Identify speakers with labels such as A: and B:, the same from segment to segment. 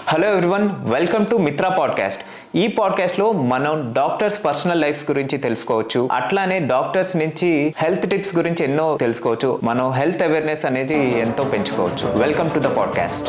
A: Hello everyone welcome to Mitra podcast ఈ పాడ్కాస్ట్లో మనం డాక్టర్స్ పర్సనల్ లైఫ్స్ గురించి తెలుసుకోవచ్చు అట్లానే డాక్టర్స్ నుంచి హెల్త్ టిప్స్ గురించి ఎన్నో తెలుసుకోవచ్చు మనం హెల్త్ అవేర్నెస్ అనేది ఎంతో పెంచుకోవచ్చు welcome to the podcast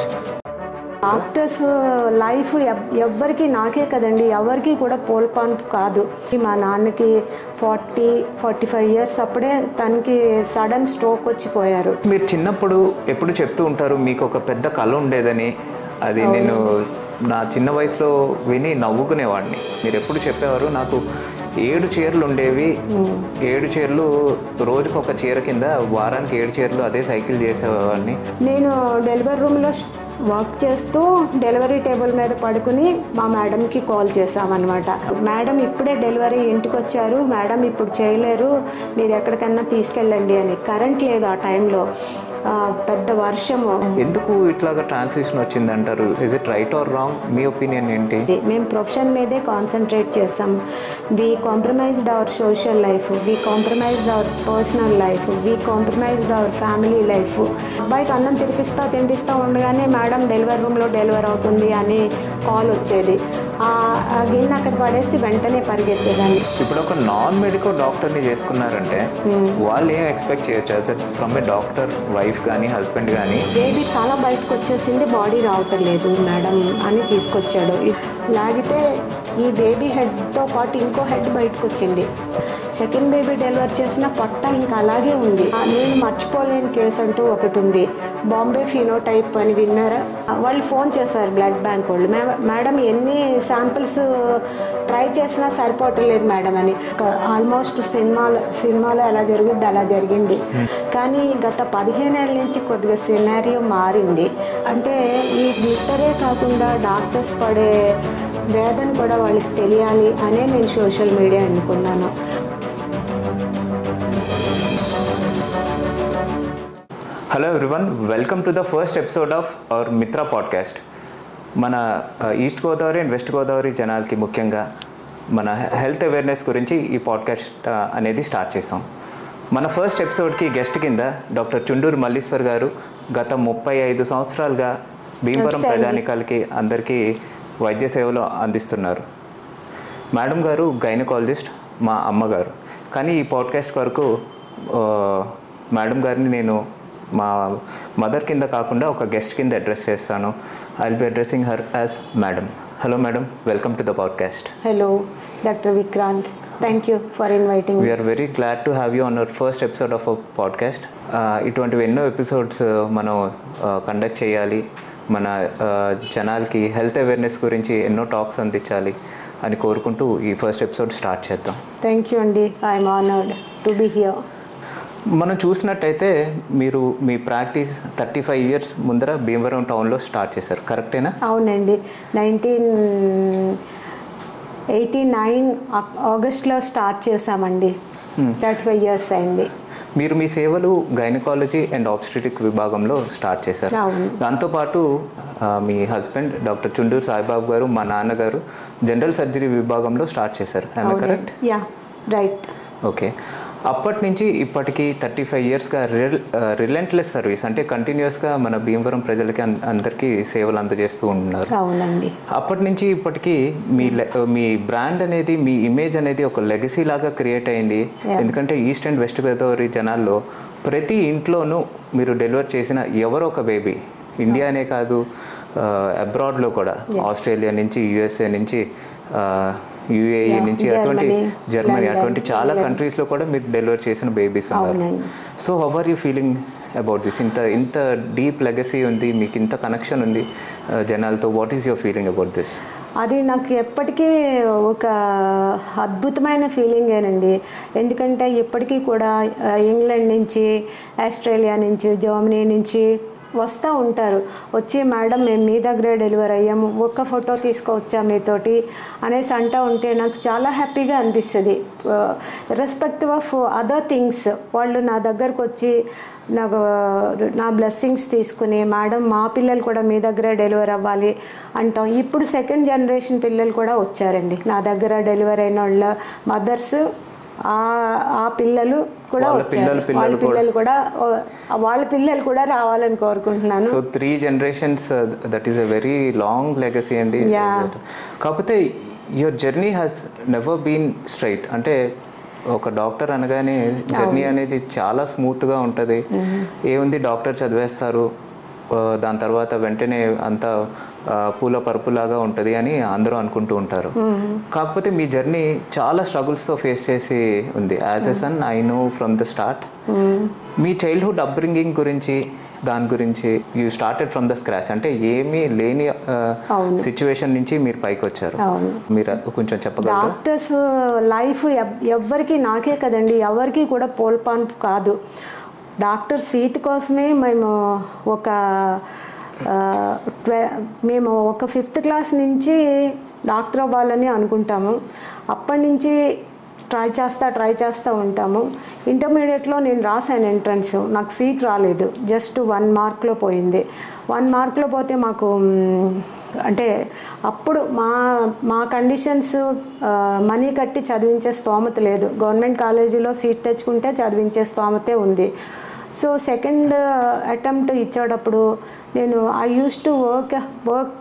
B: doctors life ఎవ్- ఎవ్వరికి నాకే కదండి ఎవరికి కూడా పోల్పాన్పు కాదు మా నాన్నకి ఫార్టీ ఫార్టీ ఫైవ్ ఇయర్స్ అప్పుడే తనకి సడన్ స్ట్రోక్ వచ్చిపోయారు
A: మీరు చిన్నప్పుడు ఎప్పుడు చెప్తూ ఉంటారు మీకు ఒక పెద్ద కళ ఉండేదని అది నేను నా చిన్న వయసులో విని నవ్వుకునేవాడిని మీరు ఎప్పుడు చెప్పేవారు నాకు ఏడు చీరలు ఉండేవి ఏడు చీరలు రోజుకు ఒక చీర కింద వారానికి ఏడు చీరలు అదే సైకిల్ చేసేవాడిని
B: నేను డెలివరీ రూమ్లో వర్క్ చేస్తూ డెలివరీ టేబుల్ మీద పడుకుని మా మేడంకి కాల్ చేసామన్నమాట మేడం ఇప్పుడే డెలివరీ ఇంటికి వచ్చారు మేడం ఇప్పుడు చేయలేరు మీరు ఎక్కడికన్నా తీసుకెళ్ళండి అని కరెంట్ లేదు ఆ టైంలో ఆ, పెద్ద వర్షము
A: ఎందుకు ఇట్లాగా ట్రాన్సిషన్ వచ్చింది అంటారు is it right or wrong మీ ఒపీనియన్ ఏంటి
B: ఇది మేము ప్రొఫెషన్ మీదే కాన్సన్ట్రేట్ చేస్తాం we compromised our social life we compromised our personal life we compromised our family life అబ్బాయికి అన్నం తినిపిస్తా తినిపిస్తా ఉండగానే మేడం డెలివరీ రూమ్లో డెలివర్ అవుతుంది అని కాల్ వచ్చేది ఆ ఆ గిన్నె అక్కడ పడేసి వెంటనే పరిగెత్తేదాన్ని
A: ఇప్పుడు ఒక నాన్ మెడికల్ డాక్టర్ని చేసుకున్నారంటే వాళ్ళు ఏం ఎక్స్పెక్ట్ చేయొచ్చు as from a doctor wife కానీ హస్బెండ్ కానీ
B: బేబీ తల బయటకు వచ్చేసింది బాడీ రావటం లేదు మేడం అని తీసుకొచ్చాడు ఇ- లాగితే ఈ బేబీ హెడ్తో పాటు ఇంకో హెడ్ బయటకు వచ్చింది సెకండ్ బేబీ డెలివర్ చేసిన పొట్ట ఇంకా అలాగే ఉంది ఆ, నేను మర్చిపోలేని కేసు అంటూ ఒకటి ఉంది బాంబే ఫినోటైప్ అని విన్నారా ఆ, వాళ్ళు ఫోన్ చేశారు బ్లడ్ బ్యాంక్ వాళ్ళు "మే- మేడం ఎన్ని శాంపిల్స్ ట్రై చేసినా సరిపోవట్లేదు మేడం అని ఆల్మోస్ట్ సినిమాలో సినిమాలో ఎలా జరుగుద్ది అలా జరిగింది కానీ గత పదిహేనేళ్ళ నుంచి కొద్దిగా సినారియో మారింది అంటే ఈ గ్లిట్టరే కాకుండా డాక్టర్స్ పడే వేదన కూడా వాళ్ళకి తెలియాలి అనే నేను సోషల్ మీడియా ఎన్నుకున్నాను
A: hello everyone welcome to the first episode of our Mitra podcast మన ఆ, east Godavari and west Godavari జనాలకి ముఖ్యంగా మన హెల్త్ అవేర్నెస్ గురించి ఈ పాడ్కాస్ట్ ఆ, అనేది స్టార్ట్ చేసాం మన ఫస్ట్ ఎపిసోడ్కి గెస్ట్ కింద డాక్టర్ చుండూరు మల్లీశ్వర్ గారు గత ముప్పై ఐదు సంవత్సరాలుగా భీమవరం
B: నమస్తే అండి.
A: ప్రజానికాలకి అందరికీ వైద్య సేవలు అందిస్తున్నారు మేడం గారు గైనకాలజిస్ట్ మా అమ్మగారు కానీ ఈ పాడ్కాస్ట్ వరకు ఆ, మేడం గారిని నేను మా మదర్ కింద కాకుండా ఒక గెస్ట్ కింద అడ్రస్ చేస్తాను I will be addressing her as madam hello madam welcome to the podcast
B: hello doctor Vikrant thank you for inviting
A: we're very glad to have you on our first episode of a podcast ఇటువంటివి ఎన్నో episodes మనం conduct చేయాలి మన ఆ, జనాలకి health awareness గురించి ఎన్నో talks అందించాలి అని కోరుకుంటూ ఈ ఫస్ట్ ఎపిసోడ్ స్టార్ట్ చేద్దాం
B: థ్యాంక్ యూ అండి I'm honoured to be here
A: మనం చూసినట్టయితే మీరు మీ ప్రాక్టీస్ థర్టీ ఫైవ్ ఇయర్స్ ముందర భీమవరం టౌన్లో స్టార్ట్ చేశారు కరెక్టేనా
B: అవునండి నైన్టీన్ ఎయిటీ నైన్ ఆగస్ట్లో స్టార్ట్ చేసామండి థర్టీ ఫైవ్ ఇయర్స్ అయింది
A: మీరు మీ సేవలు గైనకాలజీ అండ్ ఆబ్స్టిటిక్ విభాగంలో స్టార్ట్ చేశారు
B: అవును
A: దాంతోపాటు ఆ, మీ హస్బెండ్ డాక్టర్ చుండూరు సాయిబాబు గారు మా నాన్నగారు జనరల్ సర్జరీ విభాగంలో స్టార్ట్ చేశారు I correct
B: yeah right
A: okay అప్పటి నుంచి ఇప్పటికి థర్టీ ఫైవ్ ఇయర్స్గా రిల్ రిలెంట్లెస్ సర్వీస్ అంటే కంటిన్యూస్గా మన భీమవరం ప్రజలకి అన్- అందరికీ సేవలు అందజేస్తూ ఉంటున్నారు
B: అవునండి
A: అప్పటి నుంచి ఇప్పటికీ మీ లె- మీ బ్రాండ్ అనేది మీ ఇమేజ్ అనేది ఒక లెగసీ లాగా క్రియేట్ అయింది ఎందుకంటే ఈస్ట్ అండ్ వెస్ట్ గోదావరి జనాల్లో ప్రతి ఇంట్లోనూ మీరు డెలివర్ చేసిన ఎవరో ఒక బేబీ ఇండియానే కాదు అబ్రాడ్లో కూడా ఆస్ట్రేలియా నుంచి యుఎస్ఏ నుంచి యుఏఈ నుంచి అటువంటి
B: Germany,
A: జర్మనీ
B: London,
A: అటువంటి చాలా కంట్రీస్లో కూడా మీరు డెలివర్ చేసిన బేబీస్ ఉన్నారు
B: అవునండి
A: so how are you feeling about this ఇంత ఇంత డీప్ లెగసీ ఉంది మీకు ఇంత కనెక్షన్ ఉంది uh, జనాలతో what is your feeling about this
B: అది నాకు ఎప్పటికీ ఒక అద్భుతమైన ఫీలింగేనండి ఎందుకంటే ఇప్పటికీ కూడా ఆ, ఇంగ్లాండ్ నుంచి ఆస్ట్రేలియా నుంచి జర్మనీ నుంచి వస్తూ ఉంటారు వచ్చి మేడం మేము మీ దగ్గరే డెలివర్ అయ్యాము ఒక్క ఫోటో తీసుకువచ్చా మీతోటి అనేసి అంటూ ఉంటే నాకు చాలా హ్యాపీగా అనిపిస్తుంది రెస్పెక్టివ్ ఆఫ్ అదర్ థింగ్స్ వాళ్ళు నా దగ్గరకు వచ్చి నాకు నా బ్లెస్సింగ్స్ తీసుకుని మేడం మా పిల్లలు కూడా మీ దగ్గరే డెలివర్ అవ్వాలి అంటాం ఇప్పుడు సెకండ్ జనరేషన్ పిల్లలు కూడా వచ్చారండి నా దగ్గర డెలివర్ అయిన వాళ్ళ మదర్స్ ఆ ఆ పిల్లలు కూడా
A: వాళ్ళ
B: వచ్చారు.
A: పిల్లలు, పిల్లలు
B: వాళ్ళ పిల్లలు కూడా ఓ, వాళ్ళ పిల్లలు కూడా రావాలని కోరుకుంటున్నాను
A: so three generations that is a very long legacy అండి
B: Yeah.
A: కాకపోతే your journey has never been straight అంటే ఒక డాక్టర్ అనగానే జర్నీ అనేది చాలా స్మూత్గా ఉంటుంది ఏముంది డాక్టర్ చదివేస్తారు ఆ, దాని తర్వాత వెంటనే అంతా ఆ, పూల పరుపులాగా ఉంటుంది అని అందరూ అనుకుంటూ ఉంటారు కాకపోతే మీ జర్నీ చాలా స్ట్రగుల్స్తో ఫేస్ చేసి ఉంది as a son I know from the start మీ చైల్డ్హుడ్ అప్బ్రింగింగ్ గురించి దాని గురించి you started from the scratch అంటే ఏమీ లేని
B: అవును.
A: సిచ్యువేషన్ నుంచి మీరు పైకి వచ్చారు
B: అవును
A: మీరు కొంచెం చెప్పగలరా
B: డాక్టర్స్ లైఫ్ ఎవ్- ఎవ్వరికి నాకే కదండి ఎవరికి కూడా పోల్పాన్పు కాదు డాక్టర్ సీట్ కోసమే మేము ఒక ఆ, ట్వె మేము ఒక ఫిఫ్త్ క్లాస్ నుంచి డాక్టర్ అవ్వాలని అనుకుంటాము అప్పటి నుంచి ట్రై చేస్తా ట్రై చేస్తూ ఉంటాము ఇంటర్మీడియట్లో నేను రాశాను ఎంట్రన్స్ నాకు సీట్ రాలేదు జస్ట్ వన్ మార్క్లో పోయింది వన్ మార్క్లో పోతే మాకు మ్, అంటే అప్పుడు మా మా కండిషన్స్ మనీ కట్టి చదివించే స్తోమత లేదు గవర్నమెంట్ కాలేజీలో సీట్ తెచ్చుకుంటే చదివించే స్తోమతే ఉంది సో సెకండ్ అటెంప్ట్ ఇచ్చేటప్పుడు నేను I use to work work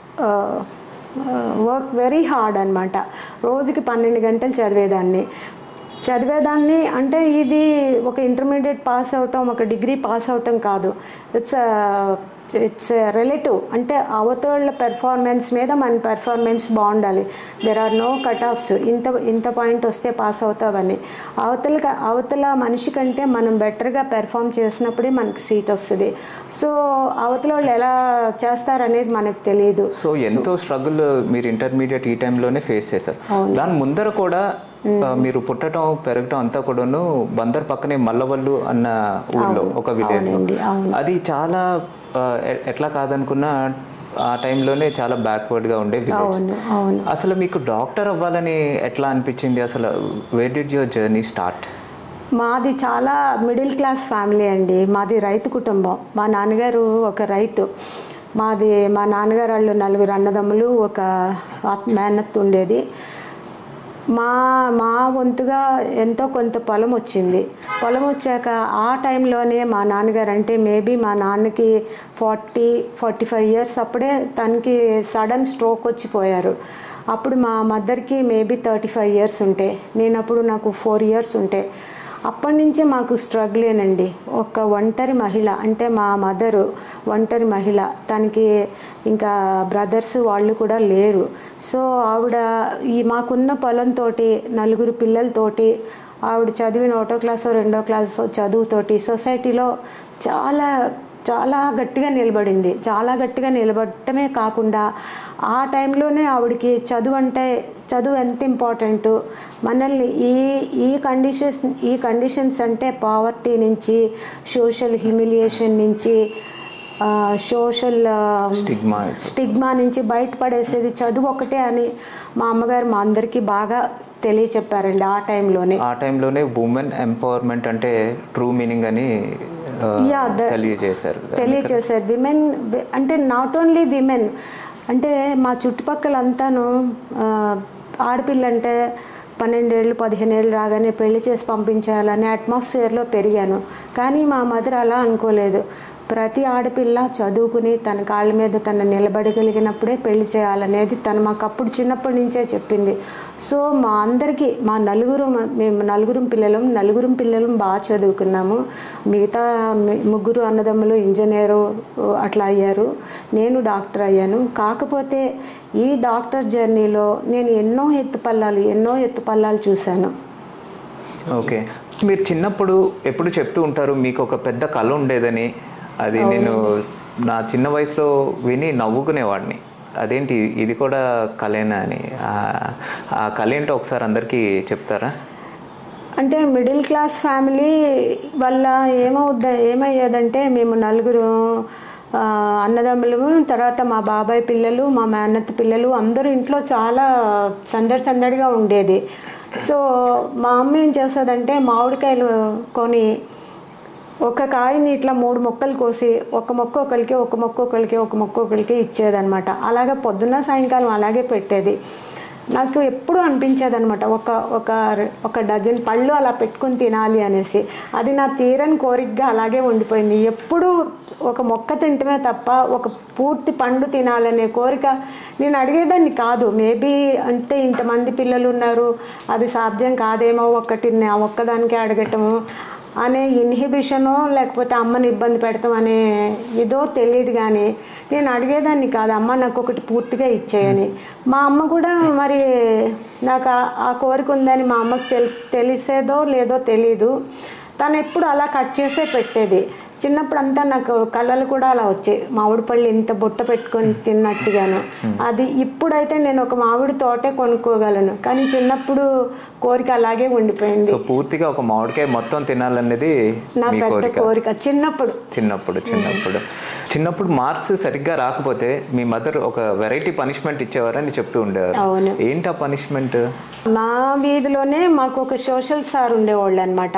B: work very hard అనమాట రోజుకి పన్నెండు గంటలు చదివేదాన్ని చదివేదాన్ని అంటే ఇది ఒక ఇంటర్మీడియట్ పాస్ అవటం ఒక డిగ్రీ పాస్ అవటం కాదు ఇట్స్ ఇట్స్ రిలేటివ్ అంటే అవతల పెర్ఫార్మెన్స్ మీద మన పెర్ఫార్మెన్స్ బాగుండాలి there are no cut offs ఇంత ఇంత పాయింట్ వస్తే పాస్ అవుతావని అవతల అవతల మనిషి కంటే మనం బెటర్గా పెర్ఫామ్ చేసినప్పుడే మనకి సీట్ వస్తుంది సో అవతల వాళ్ళు ఎలా చేస్తారనేది మనకు తెలియదు
A: సో ఎంతో స్ట్రగుల్ మీరు ఇంటర్మీడియట్ ఈ టైంలోనే ఫేస్ చేశారు దాని ముందర కూడా ఆ, మీరు పుట్టడం పెరగటం అంతా కూడాను బందర్ పక్కనే మల్లవల్లు అన్న ఊర్లో ఒక విలేజ్
B: అవునండి, అవును.
A: అది చాలా ఆ, ఎ- ఎట్లా కాదనుకున్నా ఆ టైంలోనే చాలా బ్యాక్వర్డ్గా ఉండే విలేజ్
B: అవును అవును
A: అసలు మీకు డాక్టర్ అవ్వాలని ఎట్లా అనిపించింది అసలు way did your journey start
B: మాది చాలా మిడిల్ క్లాస్ ఫ్యామిలీ అండి మాది రైతు కుటుంబం మా నాన్నగారు ఒక రైతు మాది మా నాన్నగారు వాళ్ళు నలుగురు అన్నదమ్ములు ఒక ఆత్- మేనత్ ఉండేది మా మా వంతుగా ఎంతో కొంత పొలం వచ్చింది పొలం వచ్చాక ఆ టైంలోనే మా నాన్నగారు అంటే మేబీ మా నాన్నకి ఫార్టీ ఫార్టీ ఫైవ్ ఇయర్స్ అప్పుడే తనకి సడన్ స్ట్రోక్ వచ్చిపోయారు అప్పుడు మా మదర్కి మేబీ థర్టీ ఫైవ్ ఇయర్స్ ఉంటే నేను అప్పుడు నాకు ఫోర్ ఇయర్స్ ఉంటే అప్పటి నుంచే మాకు స్ట్రగ్లేనండి ఒక ఒంటరి మహిళ అంటే మా మదరు ఒంటరి మహిళ తనకి ఇంకా బ్రదర్స్ వాళ్ళు కూడా లేరు సో ఆవిడ ఈ మాకున్న పొలంతో నలుగురు పిల్లలతోటి ఆవిడ చదివిన ఒకటో క్లాసో రెండో క్లాసో చదువుతోటి సొసైటీలో చాలా చాలా గట్టిగా నిలబడింది చాలా గట్టిగా నిలబడటమే కాకుండా ఆ టైంలోనే ఆవిడకి చదువు అంటే చదువు ఎంత ఇంపార్టెంట్ మనల్ని ఈ ఈ కండిషన్స్ ఈ కండిషన్స్ అంటే పావర్టీ నుంచి సోషల్ హ్యూమిలియేషన్ నుంచి సోషల్
A: స్టిగ్మా
B: స్టిగ్మా నుంచి బయటపడేసేది చదువు ఒకటే అని మా అమ్మగారు మా అందరికీ బాగా తెలియచెప్పారండి ఆ టైంలోనే
A: ఆ టైంలోనే ఉమెన్ ఎంపవర్మెంట్ అంటే ట్రూ మీనింగ్ అని ఆ,
B: Yeah, the-
A: తెలియజేశారు
B: తెలియచేశారు విమెన్ అంటే నాట్ ఓన్లీ విమెన్ అంటే మా చుట్టుపక్కల అంతాను ఆ, ఆడపిల్ల అంటే పన్నెండేళ్ళు పదిహేనేళ్ళు రాగానే పెళ్లి చేసి పంపించాలనే అట్మాస్ఫియర్లో పెరిగాను కానీ మా మదర్ అలా అనుకోలేదు ప్రతి ఆడపిల్ల చదువుకుని తన కాళ్ళ మీద తను నిలబడగలిగినప్పుడే పెళ్లి చేయాలనేది తను మాకు అప్పుడు చిన్నప్పటి నుంచే చెప్పింది సో మా అందరికీ మా నలుగురు మేము నలుగురు పిల్లలం నలుగురు పిల్లలం బాగా చదువుకున్నాము మిగతా మి- ముగ్గురు అన్నదమ్ములు ఇంజనీరు అట్లా అయ్యారు నేను డాక్టర్ అయ్యాను కాకపోతే ఈ డాక్టర్ జర్నీలో నేను ఎన్నో ఎత్తుపల్లాలు ఎన్నో ఎత్తుపల్లాలు చూశాను
A: ఓకే మీరు చిన్నప్పుడు ఎప్పుడు చెప్తూ ఉంటారు మీకు ఒక పెద్ద కళ ఉండేదని అది నేను నా చిన్న వయసులో విని నవ్వుకునేవాడిని అదేంటి ఇది కూడా కళేనా అని ఆ- ఆ కళ ఏంటో ఒకసారి అందరికీ చెప్తారా
B: అంటే మిడిల్ క్లాస్ ఫ్యామిలీ వల్ల ఏమవుద్ద ఏమయ్యేదంటే మేము నలుగురు ఆ, అన్నదమ్ములము తర్వాత మా బాబాయ్ పిల్లలు మా మేనత్త పిల్లలు అందరూ ఇంట్లో చాలా సందడి సందడిగా ఉండేది సో మా అమ్మ ఏం చేస్తుందంటే మామిడికాయలు కొని ఒక కాయని ఇట్లా మూడు మొక్కలు కోసి ఒక మొక్క ఒకరికి ఒక మొక్క ఒకరికి ఒక మొక్క ఒకరికి ఇచ్చేదనమాట అలాగే పొద్దున్న సాయంకాలం అలాగే పెట్టేది నాకు ఎప్పుడు అనిపించేది అనమాట ఒక ఒక ఒక డజన్ పళ్ళు అలా పెట్టుకుని తినాలి అనేసి అది నా తీరని కోరికగా అలాగే ఉండిపోయింది ఎప్పుడు ఒక మొక్క తింటమే తప్ప ఒక పూర్తి పండు తినాలనే కోరిక నేను అడిగేదాన్ని కాదు మేబీ అంటే ఇంతమంది పిల్లలు ఉన్నారు అది సాధ్యం కాదేమో ఒక్కటి ఆ ఒక్కదానికే అడగటము అనే ఇన్హిబిషనో లేకపోతే అమ్మని ఇబ్బంది పెడతాం అనే ఇదో తెలియదు కానీ నేను అడిగేదాన్ని కాదు అమ్మ నాకు ఒకటి పూర్తిగా ఇచ్చేయని మా అమ్మ కూడా మరి నాకు ఆ- ఆ కోరిక ఉందని మా అమ్మకి తెలిసి తెలిసేదో లేదో తెలీదు తను ఎప్పుడు అలా కట్ చేసే పెట్టేది చిన్నప్పుడు అంతా నాకు కళ్ళలు కూడా అలా వచ్చాయి మామిడి పళ్ళు ఇంత బుట్ట పెట్టుకొని తిన్నట్టుగాను అది ఇప్పుడైతే నేను ఒక మామిడి తోటే కొనుక్కోగలను కానీ చిన్నప్పుడు కోరిక అలాగే ఉండిపోయింది
A: సో పూర్తిగా ఒక మామిడికాయ మొత్తం తినాలనేది
B: నా
A: మీ
B: పెద్ద
A: కోరిక
B: కోరిక చిన్నప్పుడు
A: చిన్నప్పుడు చిన్నప్పుడు చిన్నప్పుడు మార్క్స్ సరిగ్గా రాకపోతే మీ మదర్ ఒక వెరైటీ పనిష్మెంట్ ఇచ్చేవారని చెప్తూ ఉండేవారు
B: అవును.
A: ఏంటి ఆ పనిష్మెంట్
B: మా వీధిలోనే మాకు ఒక సోషల్ సార్ ఉండేవాళ్ళు అనమాట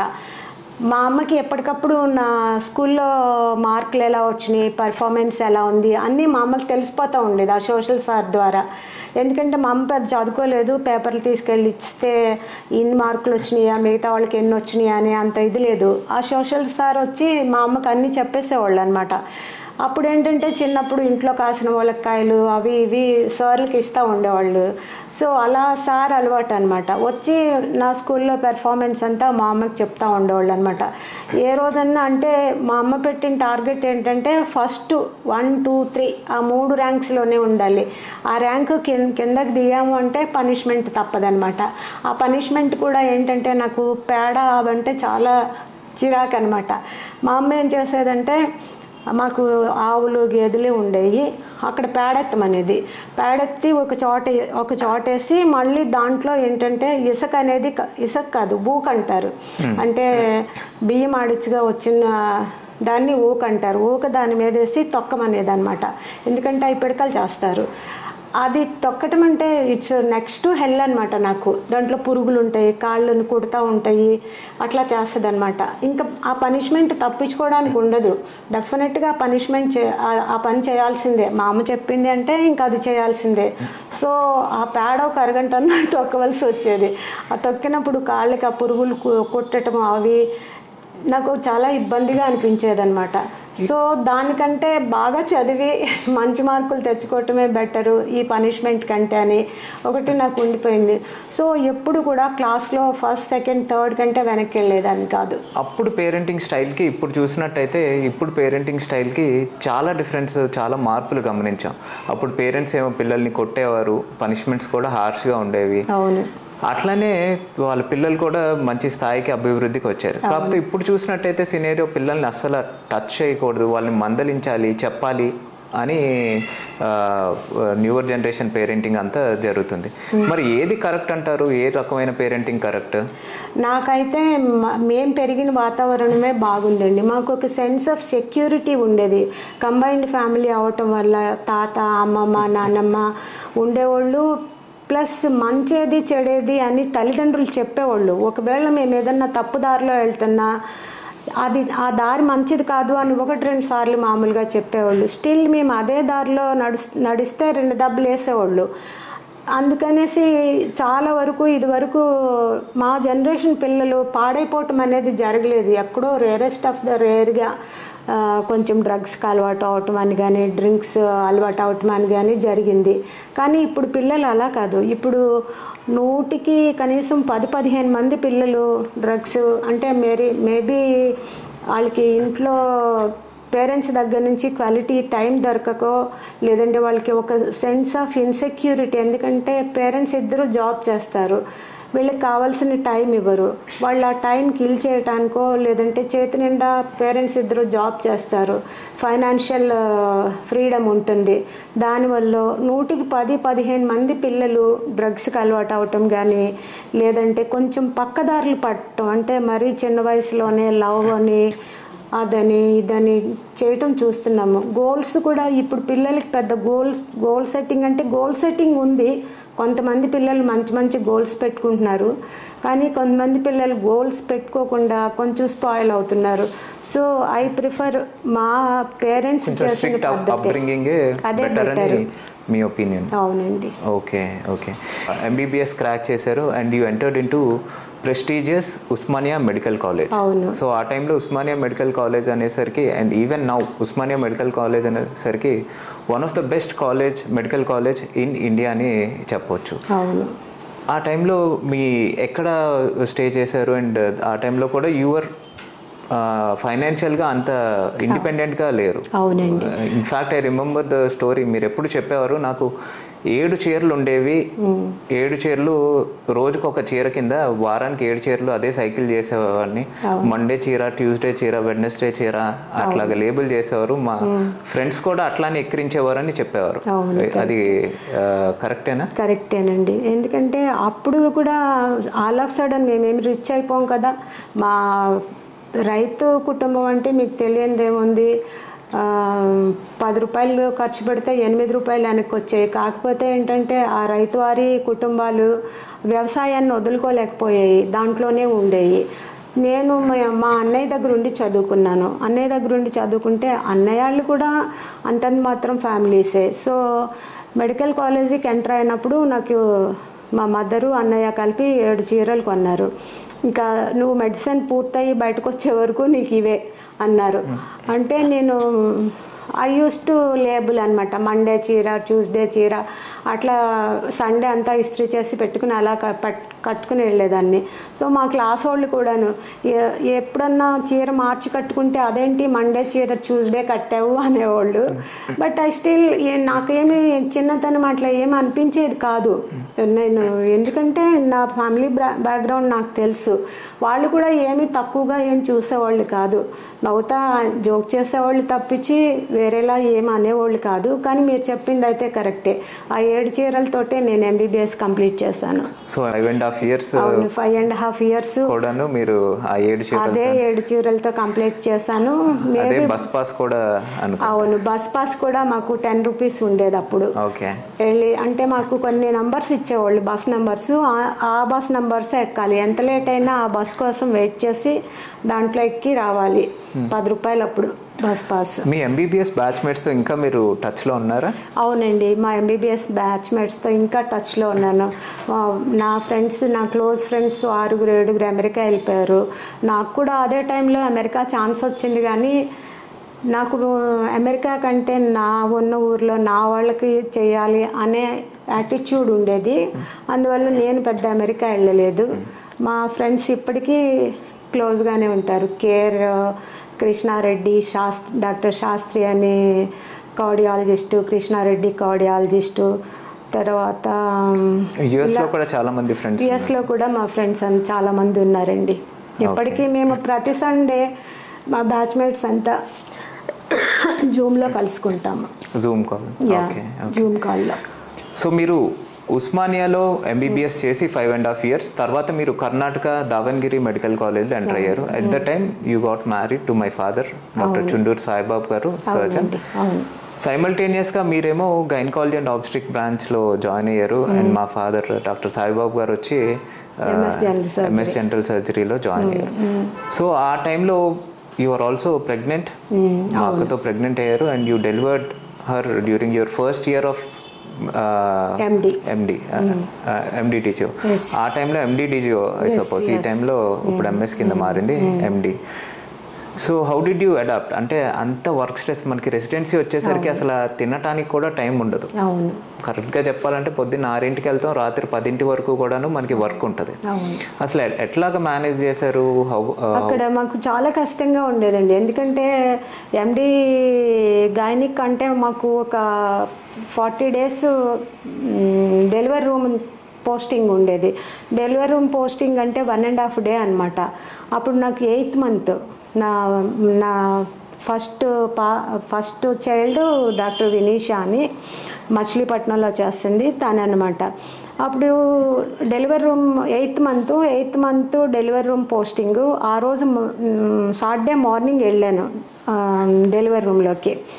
B: మా అమ్మకి ఎప్పటికప్పుడు నా స్కూల్లో మార్కులు ఎలా వచ్చినాయి పర్ఫార్మెన్స్ ఎలా ఉంది అన్నీ మా అమ్మకి తెలిసిపోతూ ఉండేది ఆ సోషల్ సార్ ద్వారా ఎందుకంటే మా అమ్మ పెద్ద చదువుకోలేదు పేపర్లు తీసుకెళ్ళి ఇస్తే ఇన్ని మార్కులు వచ్చినాయా మిగతా వాళ్ళకి ఎన్ని వచ్చినాయా అని అంత ఇది లేదు ఆ సోషల్ సార్ వచ్చి మా అమ్మకి అన్నీ చెప్పేసేవాళ్ళు అనమాట అప్పుడు ఏంటంటే చిన్నప్పుడు ఇంట్లో కాసిన ములక్కాయలు అవి ఇవి సార్లకి ఇస్తూ ఉండేవాళ్ళు సో అలా సార్ అలవాటు అనమాట వచ్చి నా స్కూల్లో పెర్ఫార్మెన్స్ అంతా మా అమ్మకి చెప్తా ఉండేవాళ్ళు అనమాట ఏ రోజన్నా అంటే మా అమ్మ పెట్టిన టార్గెట్ ఏంటంటే ఫస్ట్ వన్ టూ త్రీ ఆ మూడు ర్యాంక్స్లోనే ఉండాలి ఆ ర్యాంక్ కింద కిందకి దిగాము అంటే పనిష్మెంట్ తప్పదనమాట ఆ పనిష్మెంట్ కూడా ఏంటంటే నాకు పేడ అవంటే చాలా చిరాకు అనమాట మా అమ్మ ఏం చేసేదంటే మాకు ఆవులు గేదెలు ఉండేవి అక్కడ పేడెత్తమనేది పేడెత్తి ఒక చోట ఒక చోటేసి మళ్ళీ దాంట్లో ఏంటంటే ఇసుక అనేది క- ఇసుక కాదు బూక్ అంటారు అంటే బియ్యం ఆడిచ్చుగా వచ్చిన దాన్ని ఊక అంటారు ఊక దాని మీద వేసి తొక్కమనేది అనమాట ఎందుకంటే అవి పిడకలు చేస్తారు అది తొక్కటం అంటే ఇట్స్ నెక్స్ట్ హెల్ అనమాట నాకు దాంట్లో పురుగులు ఉంటాయి కాళ్ళను కుడతా ఉంటాయి అట్లా చేస్తుంది అనమాట ఇంకా ఆ పనిష్మెంట్ తప్పించుకోవడానికి ఉండదు డెఫినెట్గా పనిష్మెంట్ చే ఆ- ఆ పని చేయాల్సిందే మా అమ్మ చెప్పింది అంటే ఇంకా అది చేయాల్సిందే సో ఆ పేడ ఒక అరగంట అన్న తొక్కవలసి వచ్చేది ఆ తొక్కినప్పుడు కాళ్ళకి ఆ పురుగులు కు- కుట్టడం అవి నాకు చాలా ఇబ్బందిగా అనిపించేది అనమాట సో దానికంటే బాగా చదివి మంచి మార్కులు తెచ్చుకోవటమే బెటరు ఈ పనిష్మెంట్ కంటే అని ఒకటి నాకు ఉండిపోయింది సో ఎప్పుడు కూడా క్లాస్లో ఫస్ట్ సెకండ్ థర్డ్ కంటే వెనక్కి వెళ్ళేదాన్ని కాదు
A: అప్పుడు పేరెంటింగ్ స్టైల్కి ఇప్పుడు చూసినట్టయితే ఇప్పుడు పేరెంటింగ్ స్టైల్కి చాలా డిఫరెన్స్ చాలా మార్పులు గమనించాం అప్పుడు పేరెంట్స్ ఏమో పిల్లల్ని కొట్టేవారు పనిష్మెంట్స్ కూడా హార్ష్గా ఉండేవి
B: అవును
A: అట్లానే వాళ్ళ పిల్లలు కూడా మంచి స్థాయికి అభివృద్ధికి వచ్చారు కాకపోతే ఇప్పుడు చూసినట్టయితే సినేరియో పిల్లల్ని అస్సలు టచ్ చేయకూడదు వాళ్ళని మందలించాలి చెప్పాలి అని న్యూవర్ జనరేషన్ పేరెంటింగ్ అంతా జరుగుతుంది మరి ఏది కరెక్ట్ అంటారు ఏ రకమైన పేరెంటింగ్ కరెక్ట్
B: నాకైతే మ- మేం పెరిగిన వాతావరణమే బాగుందండి మాకు ఒక సెన్స్ ఆఫ్ సెక్యూరిటీ ఉండేది కంబైన్డ్ ఫ్యామిలీ అవటం వల్ల తాత అమ్మమ్మ నాన్నమ్మ ఉండేవాళ్ళు ప్లస్ మంచేది చెడేది అని తల్లిదండ్రులు చెప్పేవాళ్ళు ఒకవేళ మేము ఏదన్నా తప్పు దారిలో వెళ్తున్నా అది ఆ దారి మంచిది కాదు అని ఒకటి రెండు సార్లు మామూలుగా చెప్పేవాళ్ళు స్టిల్ మేము అదే దారిలో నడుస్ నడిస్తే రెండు దెబ్బలు వేసేవాళ్ళు అందుకనేసి చాలా వరకు ఇది వరకు మా జనరేషన్ పిల్లలు పాడైపోవటం అనేది జరగలేదు ఎక్కడో రేరెస్ట్ ఆఫ్ ద రేర్గా కొంచెం డ్రగ్స్కి అలవాటు అవటం అని కానీ డ్రింక్స్ అలవాటు అవటం అని కానీ జరిగింది కానీ ఇప్పుడు పిల్లలు అలా కాదు ఇప్పుడు నూటికి కనీసం పది పదిహేను మంది పిల్లలు డ్రగ్స్ అంటే మేరీ మేబీ వాళ్ళకి ఇంట్లో పేరెంట్స్ దగ్గర నుంచి క్వాలిటీ టైం దొరకకో లేదంటే వాళ్ళకి ఒక సెన్స్ ఆఫ్ ఇన్సెక్యూరిటీ ఎందుకంటే పేరెంట్స్ ఇద్దరు జాబ్ చేస్తారు వీళ్ళకి కావాల్సిన టైం ఇవ్వరు వాళ్ళు ఆ టైం కిల్ చేయటానికో లేదంటే చేతి నిండా పేరెంట్స్ ఇద్దరు జాబ్ చేస్తారు ఫైనాన్షియల్ ఫ్రీడమ్ ఉంటుంది దానివల్ల నూటికి పది పదిహేను మంది పిల్లలు డ్రగ్స్కి అలవాటు అవటం కానీ లేదంటే కొంచెం పక్కదారులు పట్టడం అంటే మరీ చిన్న వయసులోనే లవ్ అని అదని ఇదని చేయటం చూస్తున్నాము గోల్స్ కూడా ఇప్పుడు పిల్లలకి పెద్ద గోల్స్ గోల్ సెట్టింగ్ అంటే గోల్ సెట్టింగ్ ఉంది కొంతమంది పిల్లలు మంచి మంచి గోల్స్ పెట్టుకుంటున్నారు కానీ కొంతమంది పిల్లలు గోల్స్ పెట్టుకోకుండా కొంచెం స్పాయిల్ అవుతున్నారు సో ఐ ప్రిఫర్ మా పేరెంట్స్
A: కొంచెం
B: చేసిన
A: స్ట్రిక్ట్
B: పద్ధతి
A: అప్బ్రింగింగ్
B: అదే
A: బెటర్ అని
B: better.
A: మీ ఒపీనియన్
B: అవునండి
A: ఓకే ఓకే ఎంబీబీఎస్ క్రాక్ చేశారు and you entered into prestigious Osmania medical college
B: అవును
A: సో ఆ టైంలో ఉస్మానియా మెడికల్ కాలేజ్ అనేసరికి and even now Osmania medical college అనేసరికి one of the best college medical college in India అని చెప్పొచ్చు
B: అవును
A: ఆ టైంలో మీ ఎక్కడ స్టే చేశారు అండ్ ఆ టైంలో కూడా యూఆర్ ఫైనాన్షియల్గా అంత ఇండిపెండెంట్గా లేరు
B: అవునండి
A: in fact I remember the story మీరు ఎప్పుడు చెప్పేవారు నాకు ఏడు చీరలు ఉండేవి ఏడు చీరలు రోజుకు ఒక చీర కింద వారానికి ఏడు చీరలు అదే సైకిల్ చేసేవాడిని మండే చీర ట్యూస్డే చీర వెడ్నెస్డే చీర అట్లాగా లేబుల్ చేసేవారు మా ఫ్రెండ్స్ కూడా అట్లానే ఎక్కిరించేవారని చెప్పేవారు
B: అవును,
A: అది కరెక్టేనా
B: కరెక్టేనండి ఎందుకంటే అప్పుడు కూడా ఆల్ ఆఫ్ సడన్ మేమేమి రిచ్ అయిపోం కదా మా రైతు కుటుంబం అంటే మీకు తెలియనిదేముంది ఆ, పది రూపాయలు ఖర్చు పెడితే ఎనిమిది రూపాయలు వెనక్కి వచ్చాయి కాకపోతే ఏంటంటే ఆ రైతు వారి కుటుంబాలు వ్యవసాయాన్ని వదులుకోలేకపోయాయి దాంట్లోనే ఉండేవి నేను మా- మా అన్నయ్య దగ్గర ఉండి చదువుకున్నాను అన్నయ్య దగ్గర ఉండి చదువుకుంటే అన్నయ్య వాళ్ళు కూడా అంతంత మాత్రం ఫ్యామిలీసే సో మెడికల్ కాలేజీకి ఎంటర్ అయినప్పుడు నాకు మా మదరు అన్నయ్య కలిపి ఏడు చీరలు కొన్నారు ఇంకా నువ్వు మెడిసిన్ పూర్తయి బయటకు వచ్చే వరకు నీకు ఇవే అన్నారు అంటే నేను ఐ యూస్ టు లేబుల్ అనమాట మండే చీర ట్యూస్డే చీర అట్లా సండే అంతా ఇస్త్రీ చేసి పెట్టుకుని అలా క- పట్- కట్టుకుని వెళ్ళేదాన్ని సో మా క్లాస్ వాళ్ళు కూడాను ఎ- ఎప్పుడన్నా చీర మార్చి కట్టుకుంటే అదేంటి మండే చీర ట్యూస్డే కట్టావు అనేవాళ్ళు బట్ ఐ స్టిల్ నాకేమి చిన్నతనం అట్లా ఏమి అనిపించేది కాదు నేను ఎందుకంటే నా ఫ్యామిలీ బ్యాక్గ్రౌండ్ నాకు తెలుసు వాళ్ళు కూడా ఏమీ తక్కువగా ఏం చూసేవాళ్ళు కాదు నవ్వుతా జోక్ చేసేవాళ్ళు తప్పించి వేరేలా ఏం అనేవాళ్ళు కాదు కానీ మీరు చెప్పింది అయితే కరెక్టే ఆ ఏడు చీరలతోటే నేను ఎంబీబీఎస్ కంప్లీట్ చేశాను
A: so five and half years
B: అవును ఫైవ్ అండ్ హాఫ్ ఇయర్స్
A: కూడాను మీరు ఆ ఏడు చీరలు
B: అదే ఏడు చీరలతో కంప్లీట్ చేశాను
A: అదే
B: మేబీ
A: బస్ పాస్ కూడా అనుకో
B: అవును బస్ పాస్ కూడా మాకు టెన్ రూపీస్ ఉండేది అప్పుడు
A: ఓకే
B: వెళ్ళి అంటే మాకు కొన్ని నంబర్స్ ఇచ్చేవాళ్ళు బస్ నంబర్స్ ఆ బస్ నంబర్స్ ఎక్కాలి ఎంత లేట్ అయినా ఆ బస్ కోసం వెయిట్ చేసి దాంట్లో ఎక్కి రావాలి పది రూపాయలు అప్పుడు బస్ పాస్
A: మీ ఎంబీబీఎస్ బ్యాచ్మేట్స్తో ఇంకా మీరు టచ్లో ఉన్నారా
B: అవునండి మా ఎంబీబీఎస్ బ్యాచ్మేట్స్తో ఇంకా టచ్లో ఉన్నాను ఆ, నా ఫ్రెండ్స్ నా క్లోజ్ ఫ్రెండ్స్ ఆరుగురు ఏడుగురు అమెరికా వెళ్ళిపోయారు నాకు కూడా అదే టైంలో అమెరికా ఛాన్స్ వచ్చింది కానీ నాకు అమెరికా కంటే నా ఉన్న ఊర్లో నా వాళ్ళకి చేయాలి అనే యాటిట్యూడ్ ఉండేది అందువల్ల నేను పెద్ద అమెరికా వెళ్ళలేదు మా ఫ్రెండ్స్ ఇప్పటికీ క్లోజ్గానే ఉంటారు కేర్ కృష్ణారెడ్డి శాస్త్రి డాక్టర్ శాస్త్రి అని కార్డియాలజిస్టు కృష్ణారెడ్డి కార్డియాలజిస్టు తర్వాత
A: యుఎస్లో కూడా చాలా మంది ఫ్రెండ్స్
B: యుఎస్లో కూడా మా ఫ్రెండ్స్ అని చాలా మంది ఉన్నారండి ఇప్పటికీ మేము ప్రతి సండే మా బ్యాచ్మేట్స్ అంతా జూమ్లో కలుసుకుంటాము
A: Zoom call
B: yeah
A: okay
B: Zoom కాల్లో
A: సో మీరు ఉస్మానియాలో ఎంబీబీఎస్ చేసి ఫైవ్ అండ్ హాఫ్ ఇయర్స్ తర్వాత మీరు కర్ణాటక దావన్గిరి మెడికల్ కాలేజ్లో ఎంటర్ అయ్యారు at the time you got married to my father doctor Chunduru Saibabu గారు సర్జన్
B: అవునండి అవును
A: సైమల్టేనియస్గా మీరేమో గైనకాలజీ అండ్ ఆబ్స్ట్రిక్ బ్రాంచ్లో జాయిన్ అయ్యారు అండ్ మా ఫాదర్ డాక్టర్ సాయిబాబు గారు వచ్చి
B: MS general surgery.
A: MS general సర్జరీలో జాయిన్ అయ్యారు సో ఆ టైంలో యు ఆర్ ఆల్సో ప్రెగ్నెంట్ మా అక్కతో ప్రెగ్నెంట్ అయ్యారు and you delivered her during your first year of
B: MD.
A: MD MD teacher
B: Yes.
A: ఆ టైంలో MD DGO I
B: Yes,
A: suppose ఈ
B: yes.
A: టైంలో ఇప్పుడు ఎంఎస్ కింద మారింది MD so how did you adapt అంటే అంత వర్క్ స్ట్రెస్ మనకి రెసిడెన్సీ వచ్చేసరికి అసలు తినటానికి కూడా టైం ఉండదు
B: అవును
A: కరెక్ట్గా చెప్పాలంటే పొద్దున్న ఆరింటికి వెళ్తాం రాత్రి పదింటి వరకు కూడాను మనకి వర్క్ ఉంటుంది
B: అవును
A: అసలు ఎ- ఎట్లాగా మేనేజ్ చేశారు హౌ
B: అక్కడ మాకు చాలా కష్టంగా ఉండేదండి ఎందుకంటే ఎండి గైనిక్ అంటే మాకు ఒక forty days delivery room posting ఉండేది డెలివరీ రూమ్ పోస్టింగ్ అంటే వన్ అండ్ హాఫ్ డే అనమాట అప్పుడు నాకు ఎయిత్ మంత్ నా నా ఫస్ట్ పా ఫస్ట్ చైల్డ్ డాక్టర్ వినీషా అని మచిలీపట్నంలో చేస్తుంది తను అనమాట అప్పుడు delivery room eighth month eighth month delivery room posting ఆ రోజు సాటర్డే మార్నింగ్ వెళ్ళాను ఆ, డెలివరీ రూమ్లోకి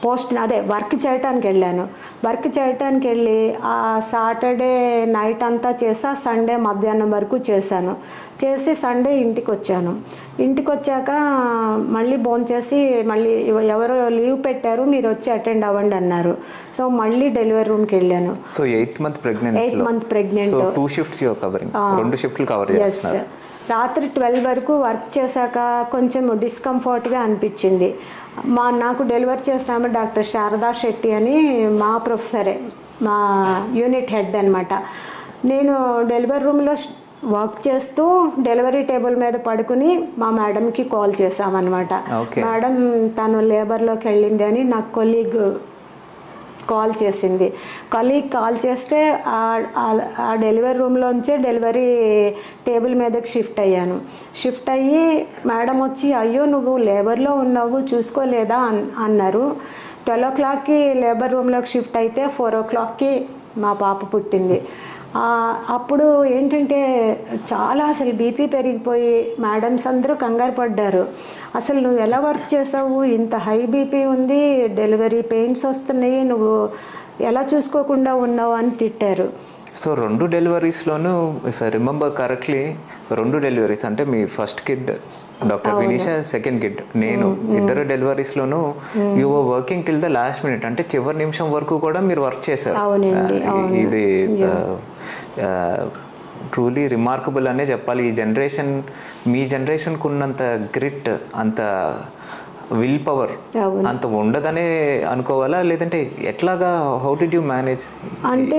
B: పోస్ట్ అదే వర్క్ చేయటానికి వెళ్ళాను వర్క్ చేయటానికి వెళ్ళి ఆ సాటర్డే నైట్ అంతా చేసా సండే మధ్యాహ్నం వరకు చేశాను చేసి సండే ఇంటికి వచ్చాను ఇంటికి వచ్చాక మళ్ళీ ఫోన్ చేసి మళ్ళీ ఎవ- ఎవరో లీవ్ పెట్టారు మీరు వచ్చి అటెండ్ అవ్వండి అన్నారు సో మళ్ళీ డెలివరీ రూమ్కి వెళ్ళాను
A: so eighth month pregnant
B: eighth month pregnant
A: so two shifts covering రెండు షిఫ్ట్లు కవర్
B: ఎస్
A: చేస్తున్నారు
B: రాత్రి ట్వెల్వ్ వరకు వర్క్ చేశాక కొంచెం డిస్కంఫర్ట్గా అనిపించింది మా నాకు డెలివరీ చేసిన డాక్టర్ శారదా శెట్టి అని మా ప్రొఫెసరే మా యూనిట్ హెడ్ అనమాట నేను డెలివరీ రూమ్లో వర్క్ చేస్తూ డెలివరీ టేబుల్ మీద పడుకుని మా మేడంకి కాల్ చేసామన్నమాట
A: Okay.
B: మేడం తను లేబర్లోకి వెళ్ళింది అని నా కొలీగ్ కాల్ చేసింది కలీగ్ కాల్ చేస్తే ఆ- ఆ- ఆ డెలివరీ రూమ్లోంచే డెలివరీ టేబుల్ మీదకి షిఫ్ట్ అయ్యాను షిఫ్ట్ అయ్యి మేడం వచ్చి అయ్యో నువ్వు లేబర్లో ఉన్నావు చూసుకోలేదా అన్ అన్నారు ట్వెల్వ్ ఓ క్లాక్కి లేబర్ రూమ్లోకి షిఫ్ట్ అయితే ఫోర్ ఓ క్లాక్కి మా పాప పుట్టింది ఆ, అప్పుడు ఏంటంటే చాలా అసలు బీపీ పెరిగిపోయి మేడమ్స్ అందరూ కంగారు పడ్డారు అసలు నువ్వు ఎలా వర్క్ చేసావు ఇంత హై బీపీ ఉంది డెలివరీ పెయిన్స్ వస్తున్నాయి నువ్వు ఎలా చూసుకోకుండా ఉన్నావు అని తిట్టారు
A: సో రెండు డెలివరీస్లోనూ ఇఫ్ ఐ రిమెంబర్ కరెక్ట్లీ రెండు డెలివరీస్ అంటే మీ first kid doctor Vinisha second kid నేను ఇద్దరు డెలివరీస్లోనూ you were working till the last minute అంటే చివరి నిమిషం వరకు కూడా మీరు వర్క్ చేశారు
B: అవునండి,
A: ఆ, ఇది ట్రూలీ రిమార్కబుల్ అనే చెప్పాలి ఈ జనరేషన్ మీ జనరేషన్కు ఉన్నంత గ్రిట్ అంత విల్ పవర్
B: అవును.
A: అంత ఉండదనే అనుకోవాలా లేదంటే ఎట్లాగా హౌ డిడ్ యూ మేనేజ్
B: అంటే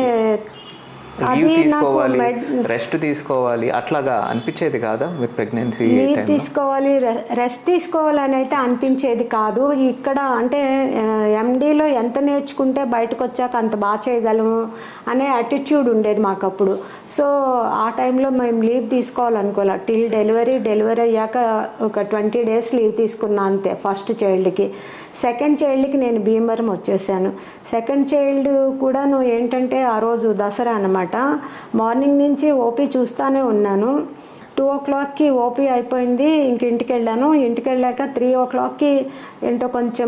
A: లీవ్
B: అది నాకు
A: తీసుకోవాలి
B: మెడ్
A: రెస్ట్ తీసుకోవాలి అట్లాగా అనిపించేది కాదా మీరు ప్రెగ్నెన్సీ
B: లీవ్
A: టైం
B: తీసుకోవాలి రె- రెస్ట్ తీసుకోవాలని అయితే అనిపించేది కాదు ఇక్కడ అంటే ఎండీలో ఎంత నేర్చుకుంటే బయటకు వచ్చాక అంత బాగా చేయగలము అనే అటిట్యూడ్ ఉండేది మాకు అప్పుడు సో ఆ టైంలో మేము లీవ్ తీసుకోవాలనుకోలే టిల్ డెలివరీ డెలివరీ అయ్యాక ఒక ట్వంటీ డేస్ లీవ్ తీసుకున్నా అంతే ఫస్ట్ చైల్డ్కి సెకండ్ చైల్డ్కి నేను భీమవరం వచ్చేసాను సెకండ్ చైల్డ్ కూడాను ఏంటంటే ఆ రోజు దసరా అనమాట మార్నింగ్ నుంచి ఓపీ చూస్తానే ఉన్నాను టూ ఓ క్లాక్కి ఓపీ అయిపోయింది ఇంక ఇంటికి వెళ్ళాను ఇంటికి వెళ్ళాక త్రీ ఓ క్లాక్కి ఏంటో కొంచెం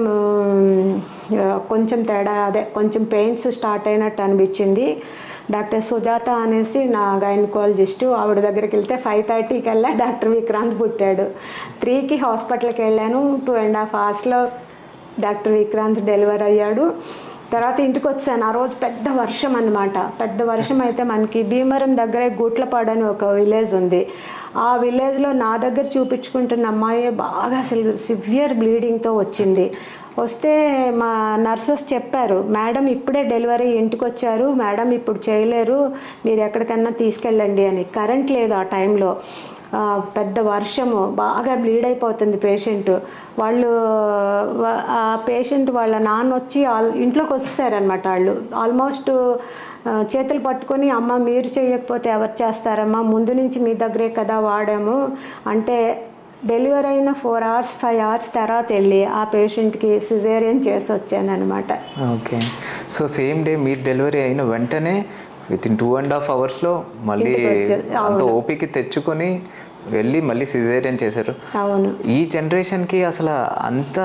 B: ఆ, కొంచెం తేడా అదే కొంచెం పెయిన్స్ స్టార్ట్ అయినట్టు అనిపించింది డాక్టర్ సుజాత అనేసి నా గైనకాలజిస్టు ఆవిడ దగ్గరికి వెళ్తే ఫైవ్ థర్టీకి వెళ్ళా డాక్టర్ విక్రాంత్ పుట్టాడు త్రీకి హాస్పిటల్కి వెళ్ళాను టూ అండ్ హాఫ్ అవర్స్లో డాక్టర్ విక్రాంత్ డెలివర్ అయ్యాడు తర్వాత ఇంటికి వచ్చాను ఆ రోజు పెద్ద వర్షం అన్నమాట పెద్ద వర్షం అయితే మనకి భీమవరం దగ్గరే గూట్లపాడు అని ఒక విలేజ్ ఉంది ఆ విలేజ్లో నా దగ్గర చూపించుకుంటున్న అమ్మాయి బాగా అసలు సివియర్ బ్లీడింగ్తో వచ్చింది వస్తే మా నర్సెస్ చెప్పారు మేడం ఇప్పుడే డెలివరీ ఇంటికి వచ్చారు మేడం ఇప్పుడు చేయలేరు మీరు ఎక్కడికన్నా తీసుకెళ్ళండి అని కరెంట్ లేదు ఆ టైంలో ఆ, పెద్ద వర్షము బాగా బ్లీడ్ అయిపోతుంది పేషెంట్ వాళ్ళు వా- ఆ పేషెంట్ వాళ్ళ నాన్న వచ్చి ఆల్ ఇంట్లోకి వచ్చేసారనమాట వాళ్ళు ఆల్మోస్ట్ ఆ, చేతులు పట్టుకొని అమ్మ మీరు చేయకపోతే ఎవరు చేస్తారమ్మా ముందు నుంచి మీ దగ్గరే కదా వాడాము అంటే డెలివరీ అయిన ఫోర్ అవర్స్ ఫైవ్ అవర్స్ తర్వాత వెళ్ళి ఆ పేషెంట్కి సిజేరియన్ చేసి వచ్చాను అనమాట
A: ఓకే సో సేమ్ డే మీరు డెలివరీ అయిన వెంటనే within two and half అవర్స్లో మళ్ళీ
B: ఇంటికి వచ్చే-
A: అంత ఓపిక తెచ్చుకొని వెళ్ళి మళ్ళీ సిజేరియన్ చేశారు
B: అవును
A: ఈ జనరేషన్కి అసలు అంత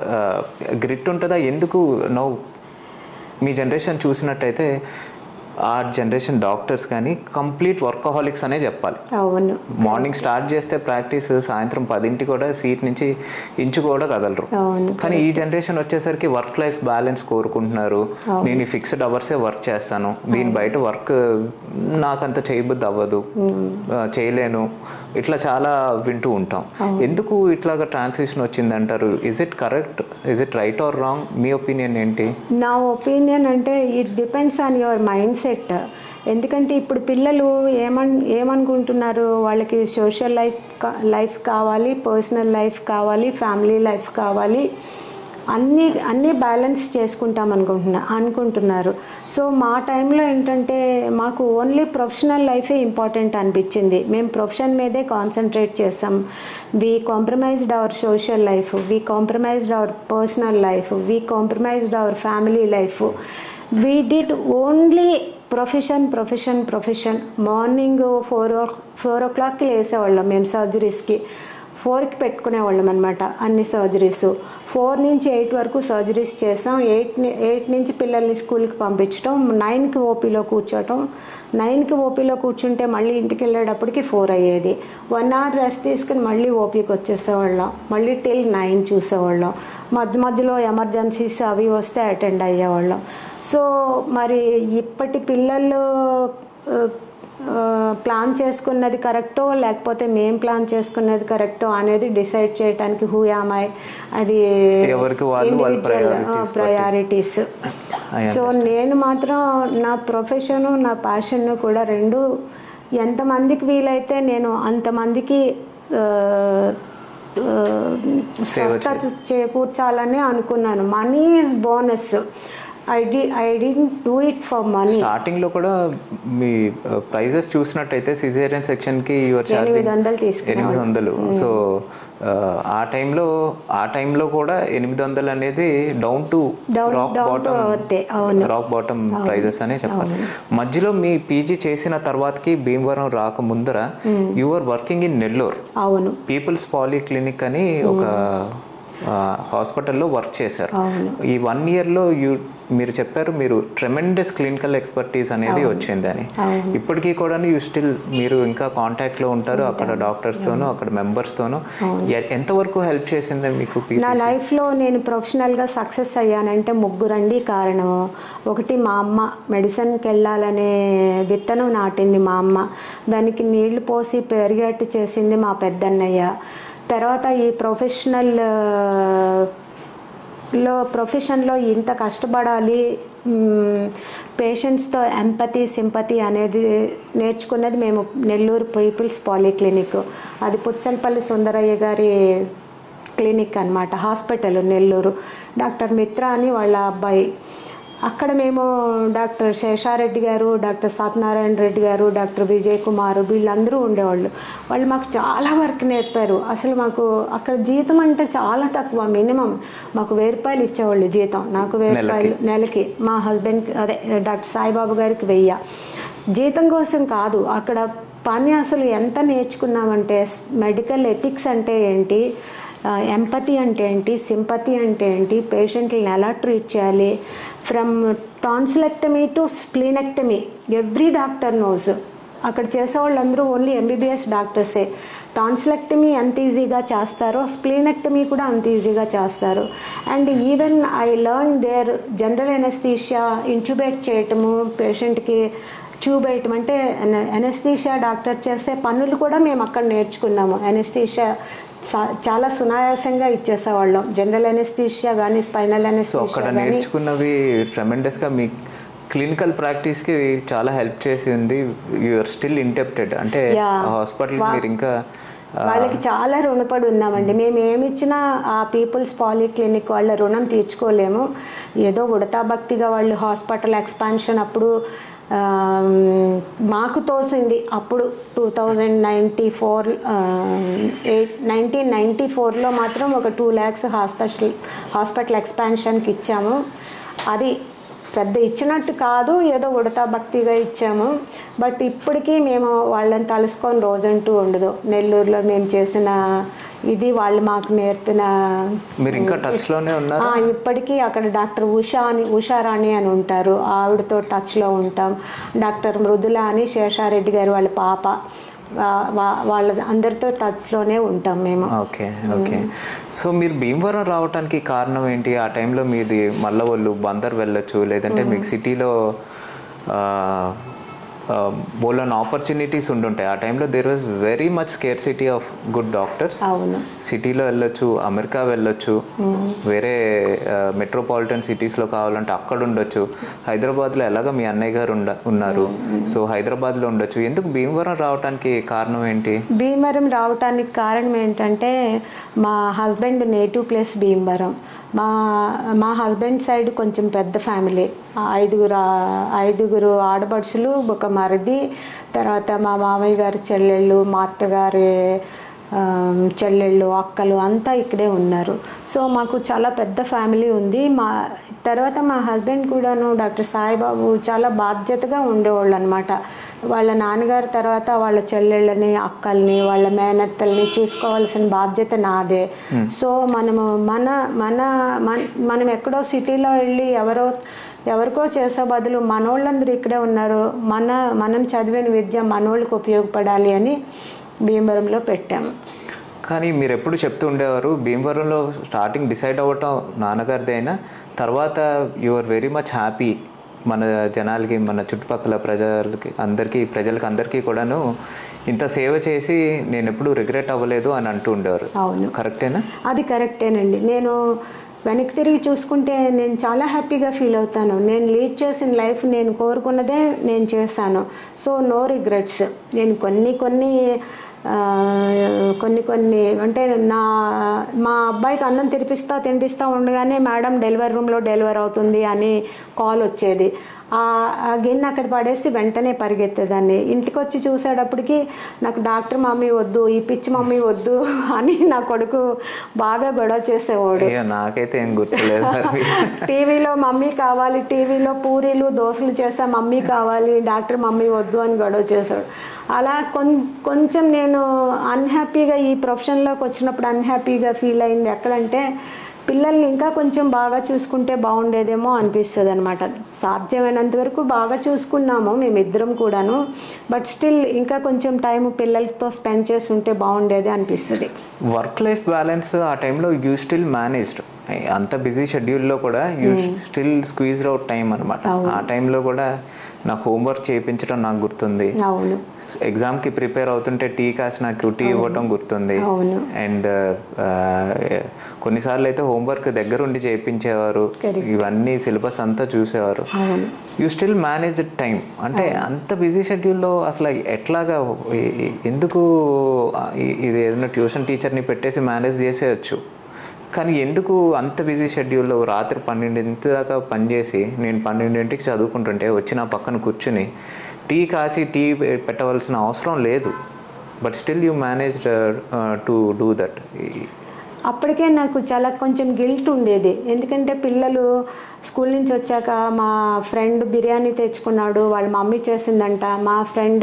A: గ్రిట్ ఉంటుందా ఎందుకు నో మీ జనరేషన్ చూసినట్టయితే ఆ జనరేషన్ డాక్టర్స్ కానీ కంప్లీట్ వర్కహాలిక్స్ అనే చెప్పాలి
B: అవును
A: మార్నింగ్ స్టార్ట్ చేస్తే ప్రాక్టీస్ సాయంత్రం పదింటి కూడా సీట్ నుంచి ఇంచు కూడా కదలరు
B: అవును
A: కానీ ఈ జనరేషన్ వచ్చేసరికి వర్క్ లైఫ్ బ్యాలెన్స్ కోరుకుంటున్నారు నేను ఈ ఫిక్స్డ్ అవర్సే వర్క్ చేస్తాను దీని బయట వర్క్ నాకంత చేయబుద్ధి అవ్వదు ఆ, చేయలేను ఇట్లా చాలా వింటూ ఉంటాం ఎందుకు ఇట్లాగా ట్రాన్సిషన్ వచ్చింది అంటారు is it correct is it right or wrong మీ ఒపీనియన్ ఏంటి
B: నా ఒపీనియన్ అంటే it depends on your mindset ఎందుకంటే ఇప్పుడు పిల్లలు ఏమన్ ఏమనుకుంటున్నారు వాళ్ళకి సోషల్ లైఫ్ కా- లైఫ్ కావాలి పర్సనల్ లైఫ్ కావాలి ఫ్యామిలీ లైఫ్ కావాలి అన్నీ అన్నీ బ్యాలెన్స్ చేసుకుంటాం అనుకుంటున్నా అనుకుంటున్నారు సో మా టైంలో ఏంటంటే మాకు ఓన్లీ ప్రొఫెషనల్ లైఫే ఇంపార్టెంట్ అనిపించింది మేము ప్రొఫెషన్ మీదే కాన్సన్ట్రేట్ చేస్తాం we compromised our social life we compromised our personal life we compromised our family life we did only profession profession profession morning four o four o క్లాక్కి లేసేవాళ్ళం మేము సర్జరీస్కి ఫోర్కి పెట్టుకునేవాళ్ళం అనమాట అన్ని సర్జరీస్ ఫోర్ నుంచి ఎయిట్ వరకు సర్జరీస్ చేసాం ఎయిట్ ఎయిట్ నుంచి పిల్లల్ని స్కూల్కి పంపించడం నైన్కి ఓపీలో కూర్చోవటం నైన్కి ఓపీలో కూర్చుంటే మళ్ళీ ఇంటికి వెళ్ళేటప్పటికి ఫోర్ అయ్యేది వన్ అవర్ రెస్ట్ తీసుకుని మళ్ళీ ఓపీకి వచ్చేసేవాళ్ళం మళ్ళీ టిల్ నైన్ చూసేవాళ్ళం మధ్య మధ్యలో ఎమర్జెన్సీస్ అవి వస్తే అటెండ్ అయ్యేవాళ్ళం సో మరి ఇప్పటి పిల్లలు ఆ, ఆ, ప్లాన్ చేసుకున్నది కరెక్టో లేకపోతే మేం ప్లాన్ చేసుకున్నది కరెక్టో అనేది డిసైడ్ చేయడానికి హూ యామై అది
A: ఎవరికి వాళ్ళు వాళ్ళ priorities బట్టి.
B: ప్రయారిటీస్
A: I
B: సో నేను మాత్రం నా ప్రొఫెషను నా ప్యాషన్ కూడా రెండు ఎంతమందికి వీలైతే నేను అంతమందికి ఆ, ఆ, స్వస్థత చేకూర్చాలని అనుకున్నాను మనీ ఈజ్ బోనస్ ఐ డి I didn't do it for money
A: starting లో కూడా మీ ప్రైజెస్ చూసినట్టయితే సిజేరియన్ సెక్షన్ కి యువర్
B: ఎనిమిది
A: ఛార్జింగ్
B: వందలు తీసుకున్నాను
A: ఎనిమిది వందలు సో ఆ టైంలో ఆ టైంలో కూడా ఎనిమిది వందలు అనేది down to
B: Down-
A: rock
B: down to
A: bottom
B: earth, అవును.
A: రాక్ బాటమ్ ప్రైజెస్ అనే చెప్పాలి మధ్యలో మీ పీజీ చేసిన తర్వాతకి భీమవరం రాక ముందర యువర్ వర్కింగ్ ఇన్ నెల్లూరు
B: అవును
A: పీపుల్స్ పాలీ క్లినిక్ అని ఒక హాస్పిటల్లో వర్క్ చేశారు
B: అవును
A: ఈ వన్ ఇయర్లో యూ మీరు చెప్పారు మీరు ట్రెమెండస్ క్లినికల్ ఎక్స్పర్టీస్ అనేది వచ్చింది అని
B: అవును.
A: ఇప్పటికీ కూడా యూ స్టిల్ మీరు ఇంకా కాంటాక్ట్లో ఉంటారు అక్కడ డాక్టర్స్తోనూ అక్కడ మెంబర్స్తోనూ ఎంతవరకు హెల్ప్ చేసింది మీకు
B: నా లైఫ్లో నేను ప్రొఫెషనల్గా సక్సెస్ అయ్యానంటే ముగ్గురండి కారణము ఒకటి మా అమ్మ మెడిసిన్కి వెళ్ళాలనే విత్తనం నాటింది మా అమ్మ దానికి నీళ్లు పోసి పెరిగేట్టు చేసింది మా పెద్దన్నయ్య తర్వాత ఈ ప్రొఫెషనల్ లో ప్రొఫెషన్లో ఇంత కష్టపడాలి పేషెంట్స్తో ఎంపతి సింపతి అనేది నేర్చుకున్నది మేము నెల్లూరు పీపుల్స్ పాలీక్లినిక్ అది పుచ్చలపల్లి సుందరయ్య గారి క్లినిక్ అన్నమాట హాస్పిటల్ నెల్లూరు డాక్టర్ మిత్ర అని వాళ్ళ అబ్బాయి అక్కడ మేము డాక్టర్ శేషారెడ్డి గారు డాక్టర్ సత్యనారాయణ రెడ్డి గారు డాక్టర్ విజయ్ కుమార్ వీళ్ళందరూ ఉండేవాళ్ళు వాళ్ళు మాకు చాలా వర్క్ నేర్పారు అసలు మాకు అక్కడ జీతం అంటే చాలా తక్కువ మినిమం మాకు వెయ్యి రూపాయలు ఇచ్చేవాళ్ళు జీతం నాకు వెయ్యి
A: నెలకి.
B: రూపాయలు నెలకి మా హస్బెండ్కి అదే డాక్టర్ సాయిబాబు గారికి వెయ్య జీతం కోసం కాదు అక్కడ పని అసలు ఎంత నేర్చుకున్నామంటే మెడికల్ ఎథిక్స్ అంటే ఏంటి ఎంపతి అంటే ఏంటి సింపతి అంటే ఏంటి పేషెంట్లను ఎలా ట్రీట్ చేయాలి from tonsillectomy to splenectomy every doctor knows అక్కడ చేసేవాళ్ళందరూ ఓన్లీ ఎంబీబీఎస్ డాక్టర్సే టాన్సిలెక్టమీ ఎంత ఈజీగా చేస్తారో స్ప్లీనెక్టమీ కూడా అంత ఈజీగా చేస్తారు and even I learn there general anaesthesia intubate చేయటము పేషెంట్కి ట్యూబ్ వేయటం అంటే ఎనస్థీషియా డాక్టర్ చేసే పనులు కూడా మేము అక్కడ నేర్చుకున్నాము ఎనస్థీషియా చాలా సునాయాసంగా ఇచ్చేసేవాళ్ళం జనరల్ ఎనస్థీషియా కానీ స్పైనల్
A: సో అక్కడ
B: ఎనస్థీషియా కానీ
A: నేర్చుకున్నవి ట్రెమెండస్గా మీ క్లినికల్ ప్రాక్టీస్కి చాలా హెల్ప్ చేసింది యూఆర్ స్టిల్ ఇంటెప్టెడ్ అంటే
B: Yeah.
A: హాస్పిటల్ మీరు ఇంకా ఆ,
B: వాళ్ళకి చాలా రుణపడి ఉన్నామండి మేము ఏమి ఇచ్చినా ఆ పీపుల్స్ పాలీ క్లినిక్ వాళ్ళ రుణం తీర్చుకోలేము ఏదో ఉడతా భక్తిగా వాళ్ళు హాస్పిటల్ ఎక్స్పాన్షన్ అప్పుడు ఆ, మాకు తోసింది అప్పుడు two thousand ninety four eight nineteen ninety ఫోర్లో మాత్రం ఒక టూ ల్యాక్స్ హాస్పిటల్ హాస్పిటల్ ఎక్స్పాన్షన్కి ఇచ్చాము అది పెద్ద ఇచ్చినట్టు కాదు ఏదో ఉడతా భక్తిగా ఇచ్చాము బట్ ఇప్పటికీ మేము వాళ్ళని తలుసుకొని రోజంటూ ఉండదు నెల్లూరులో మేము చేసిన ఇది వాళ్ళు మాకు నేర్పిన
A: మీరు ఇంకా టచ్లోనే ఉన్నారు
B: ఆ, ఇప్పటికీ అక్కడ డాక్టర్ ఉషా అని ఉషారాణి అని ఉంటారు ఆవిడతో టచ్లో ఉంటాం డాక్టర్ మృదుల అని శేషారెడ్డి గారు వాళ్ళ పాప వా- వా- వాళ్ళ అందరితో టచ్లోనే ఉంటాం మేము
A: ఓకే ఓకే సో మీరు భీమవరం రావడానికి కారణం ఏంటి ఆ టైంలో మీది మల్లవల్లు బందర్ వెళ్ళొచ్చు లేదంటే మీకు సిటీలో బోలన్ ఆపర్చునిటీస్ ఉండుంటాయి ఆ టైంలో there was very much scarcity of good doctors
B: అవును
A: సిటీలో వెళ్ళొచ్చు అమెరికా వెళ్ళొచ్చు వేరే మెట్రోపాలిటన్ సిటీస్లో కావాలంటే అక్కడ ఉండొచ్చు హైదరాబాద్లో ఎలాగ మీ అన్నయ్య గారు ఉండ ఉన్నారు సో హైదరాబాద్లో ఉండొచ్చు ఎందుకు భీమవరం రావడానికి కారణం ఏంటి
B: భీమవరం రావటానికి కారణం ఏంటంటే మా హస్బెండ్ నేటివ్ ప్లేస్ భీమవరం మా మా హస్బెండ్ సైడ్ కొంచెం పెద్ద ఫ్యామిలీ ఐదుగురు ఆ- ఐదుగురు ఆడపడుచులు ఒక మరిది తర్వాత మా మామయ్య గారి చెల్లెళ్ళు మా అత్తగారి ఆ, చెల్లెళ్ళు అక్కలు అంతా ఇక్కడే ఉన్నారు సో మాకు చాలా పెద్ద ఫ్యామిలీ ఉంది మా తర్వాత మా హస్బెండ్ కూడాను డాక్టర్ సాయిబాబు చాలా బాధ్యతగా ఉండేవాళ్ళు అనమాట వాళ్ళ నాన్నగారి తర్వాత వాళ్ళ చెల్లెళ్ళని అక్కల్ని వాళ్ళ మేనత్తల్ని చూసుకోవాల్సిన బాధ్యత నాదే సో మనము మన మన మన- మనం ఎక్కడో సిటీలో వెళ్ళి ఎవరో ఎవరికో చేసే బదులు మనోళ్ళందరూ ఇక్కడే ఉన్నారు మన మనం చదివిన విద్య మనోళ్ళకి ఉపయోగపడాలి అని భీమవరంలో పెట్టాము
A: కానీ మీరు ఎప్పుడు చెప్తూ ఉండేవారు భీమవరంలో స్టార్టింగ్ డిసైడ్ అవ్వటం నాన్నగారిది అయినా తర్వాత you are very much happy మన జనాలకి మన చుట్టుపక్కల ప్రజలకి అందరికీ ప్రజలకి అందరికీ కూడాను ఇంత సేవ చేసి నేను ఎప్పుడు రిగ్రెట్ అవ్వలేదు అని అంటూ ఉండేవారు
B: అవును
A: కరెక్టేనా
B: అది కరెక్టేనండి నేను వెనక్కి తిరిగి చూసుకుంటే నేను చాలా హ్యాపీగా ఫీల్ అవుతాను నేను లీడ్ చేసిన లైఫ్ నేను కోరుకున్నదే నేను చేశాను సో నో రిగ్రెట్స్ నేను కొన్ని కొన్ని ఆ, కొన్ని కొన్ని అంటే నా మా అబ్బాయికి అన్నం తినిపిస్తా తినిపిస్తా ఉండగానే మేడం డెలివరీ రూమ్లో డెలివరీ అవుతుంది అని కాల్ వచ్చేది ఆ ఆ గిన్నె అక్కడ పడేసి వెంటనే పరిగెత్తేదాన్ని ఇంటికి వచ్చి చూసేటప్పటికి నాకు డాక్టర్ మమ్మీ వద్దు ఈ పిచ్చి మమ్మీ వద్దు అని నా కొడుకు బాగా గొడవ చేసేవాడు
A: అయ్యో నాకైతే ఏం గుర్తులేదు మరి
B: టీవీలో మమ్మీ కావాలి టీవీలో పూరీలు దోశలు చేసా మమ్మీ కావాలి డాక్టర్ మమ్మీ వద్దు అని గొడవ చేశాడు అలా కొం కొంచెం నేను అన్హ్యాపీగా ఈ ప్రొఫెషన్లోకి వచ్చినప్పుడు అన్హ్యాపీగా ఫీల్ అయింది ఎక్కడంటే పిల్లల్ని ఇంకా కొంచెం బాగా చూసుకుంటే బాగుండేదేమో అనిపిస్తుంది అనమాట సాధ్యమైనంత వరకు బాగా చూసుకున్నాము మేమిద్దరం కూడాను బట్ స్టిల్ ఇంకా కొంచెం టైం పిల్లలతో స్పెండ్ చేసి ఉంటే బాగుండేది అనిపిస్తుంది
A: వర్క్ లైఫ్ బ్యాలెన్స్ ఆ టైంలో యూ స్టిల్ మేనేజ్డ్ అంత బిజీ షెడ్యూల్లో కూడా you still squeezed out time అనమాట ఆ టైంలో కూడా నాకు హోంవర్క్ చేయించడం నాకు గుర్తుంది
B: అవును
A: ఎగ్జామ్కి ప్రిపేర్ అవుతుంటే టీ కాసి నాకు టీ ఇవ్వటం గుర్తుంది
B: అవును.
A: అండ్ కొన్నిసార్లు అయితే హోంవర్క్ దగ్గరుండి చేయించేవారు
B: Correct.
A: ఇవన్నీ సిలబస్ అంతా చూసేవారు
B: అవును
A: యూ స్టిల్ మేనేజ్ టైం అంటే అంత బిజీ షెడ్యూల్లో అసలు ఎట్లాగా ఈ- ఈ- ఎందుకు ఆ, ఈ- ఇది ఏదైనా ట్యూషన్ టీచర్ని పెట్టేసి మేనేజ్ చేసేయచ్చు కానీ ఎందుకు అంత బిజీ షెడ్యూల్లో రాత్రి పన్నెండింటి దాకా పనిచేసి నేను పన్నెండింటికి చదువుకుంటుంటే వచ్చి నా పక్కన కూర్చుని టీ కాసి టీ పెట్టవలసిన అవసరం లేదు but still you manage to do that
B: అప్పటికే నాకు చాలా కొంచెం గిల్ట్ ఉండేది ఎందుకంటే పిల్లలు స్కూల్ నుంచి వచ్చాక మా ఫ్రెండ్ బిర్యానీ తెచ్చుకున్నాడు వాళ్ళ మమ్మీ చేసిందంట మా ఫ్రెండ్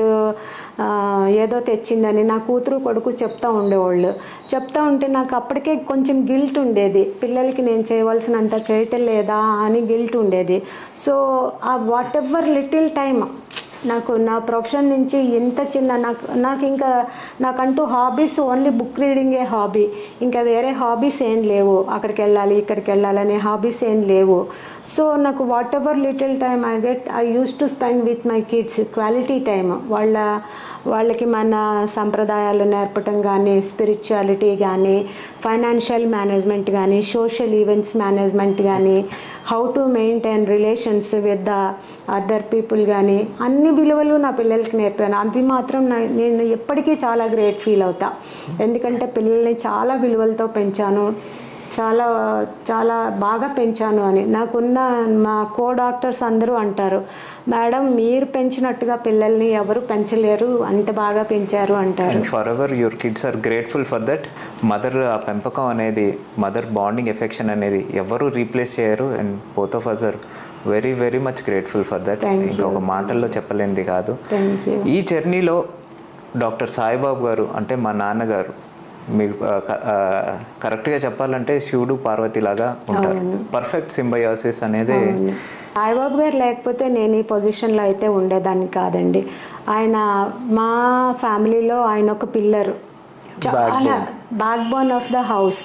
B: ఏదో తెచ్చిందని నా కూతురు కొడుకు చెప్తా ఉండేవాళ్ళు చెప్తా ఉంటే నాకు అప్పటికే కొంచెం గిల్ట్ ఉండేది పిల్లలకి నేను చేయవలసినంత చేయటం లేదా అని గిల్ట్ ఉండేది సో ఆ వాట్ ఎవర్ లిటిల్ టైమ్ నాకు నా ప్రొఫెషన్ నుంచి ఎంత చిన్న నాకు నాకు ఇంకా నాకంటూ హాబీస్ ఓన్లీ బుక్ రీడింగే హాబీ ఇంకా వేరే హాబీస్ ఏం లేవు అక్కడికి వెళ్ళాలి ఇక్కడికి వెళ్ళాలి అనే హాబీస్ ఏం లేవు సో నాకు whatever little time I get I use to spend with my kids quality time వాళ్ళ వాళ్ళకి మన సంప్రదాయాలు నేర్పటం కానీ స్పిరిచువాలిటీ కానీ ఫైనాన్షియల్ మేనేజ్మెంట్ కానీ సోషల్ ఈవెంట్స్ మేనేజ్మెంట్ కానీ how to maintain relations with the other people కానీ అన్ని విలువలు నా పిల్లలకి నేర్పాను అది మాత్రం నా- నేను ఎప్పటికీ చాలా గ్రేట్ ఫీల్ అవుతా ఎందుకంటే పిల్లల్ని చాలా విలువలతో పెంచాను చాలా చాలా బాగా పెంచాను అని నాకున్న మా కో డాక్టర్స్ అందరూ అంటారు మేడం మీరు పెంచినట్టుగా పిల్లల్ని ఎవరు పెంచలేరు అంత బాగా పెంచారు అంటారు
A: and forever your kids are grateful for that mother ఆ పెంపకం అనేది మదర్ బాండింగ్ ఎఫెక్షన్ అనేది ఎవరు రీప్లేస్ చేయరు and both of us are very very much grateful for that
B: Thank
A: ఇంకా ఒక మాటల్లో చెప్పలేనిది కాదు
B: థ్యాంక్ యూ
A: ఈ జర్నీలో డాక్టర్ సాయిబాబు గారు అంటే మా నాన్నగారు మీకు ఆ, క- ఆ, కరెక్ట్గా చెప్పాలంటే శివుడు పార్వతి లాగా ఉంటారు పర్ఫెక్ట్ సింబయోసిస్ అనేది
B: సాయిబాబు గారు లేకపోతే నేను ఈ పొజిషన్లో అయితే ఉండేదాన్ని కాదండి ఆయన మా ఫ్యామిలీలో ఆయన ఒక పిల్లరు చాలా backbone of the house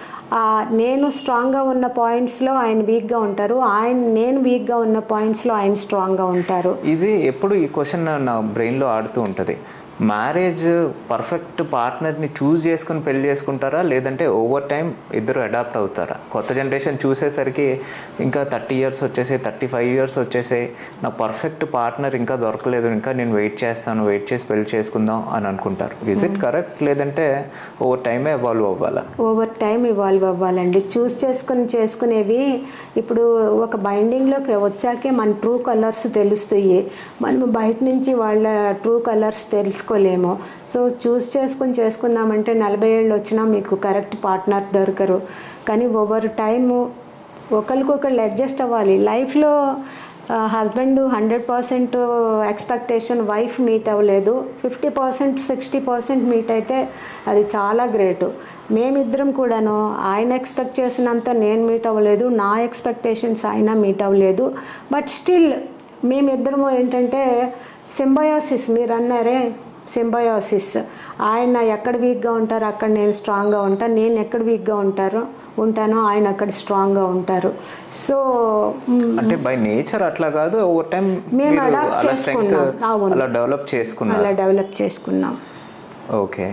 B: నేను స్ట్రాంగ్గా ఉన్న పాయింట్స్లో ఆయన వీక్గా ఉంటారు ఆయన నేను వీక్గా ఉన్న పాయింట్స్లో ఆయన స్ట్రాంగ్గా ఉంటారు
A: ఇది ఎప్పుడు ఈ క్వశ్చన్ నా బ్రెయిన్లో ఆడుతూ ఉంటుంది మ్యారేజ్ పర్ఫెక్ట్ పార్ట్నర్ని చూస్ చేసుకుని పెళ్లి చేసుకుంటారా లేదంటే ఓవర్ టైం ఇద్దరు అడాప్ట్ అవుతారా కొత్త జనరేషన్ చూసేసరికి ఇంకా థర్టీ ఇయర్స్ వచ్చేసాయి థర్టీ ఫైవ్ ఇయర్స్ వచ్చేసాయి నా పర్ఫెక్ట్ పార్ట్నర్ ఇంకా దొరకలేదు ఇంకా నేను వెయిట్ చేస్తాను వెయిట్ చేసి పెళ్లి చేసుకుందాం అని అనుకుంటారు ఇజ్ ఇట్ కరెక్ట్ లేదంటే ఓవర్ టైమే ఎవాల్వ్ అవ్వాలా
B: ఓవర్ టైం ఇవాల్వ్ అవ్వాలండి చూస్ చేసుకుని చేసుకునేవి ఇప్పుడు ఒక బైండింగ్లోకి వచ్చాకే మన ట్రూ కలర్స్ తెలుస్తాయి మనం బయట నుంచి వాళ్ళ ట్రూ కలర్స్ తెలుసుకోలేము సో చూస్ చేసుకుని చేసుకుందామంటే నలభై ఏళ్ళు వచ్చినా మీకు కరెక్ట్ పార్ట్నర్ దొరకరు కానీ ఓవర్ టైము ఒకరికొకళ్ళు అడ్జస్ట్ అవ్వాలి లైఫ్లో husband hundred percent expectation wife meet అవ్వలేదు fifty percent sixty percent meet అయితే అది చాలా గ్రేటు మేమిద్దరం కూడాను ఆయన ఎక్స్పెక్ట్ చేసినంత నేను మీట్ అవ్వలేదు నా ఎక్స్పెక్టేషన్స్ ఆయన మీట్ అవ్వలేదు బట్ స్టిల్ మేమిద్దరము ఏంటంటే సింబయోసిస్ మీరు అన్నారే సింబయోసిస్ ఆయన ఎక్కడ వీక్గా ఉంటారో అక్కడ నేను స్ట్రాంగ్గా ఉంటాను నేను ఎక్కడ వీక్గా ఉంటారో ఉంటానో ఆయన అక్కడ స్ట్రాంగ్గా ఉంటారు సో మ్,
A: అంటే బై నేచర్ అట్లా కాదు ఓవర్ టైం
B: మేము
A: మీరు
B: adapt
A: అలా స్ట్రెంగ్త్
B: చేసుకున్నాం. అవును.
A: అలా డెవలప్ చేసుకున్నారు
B: అలా డెవలప్ చేసుకున్నాం
A: ఓకే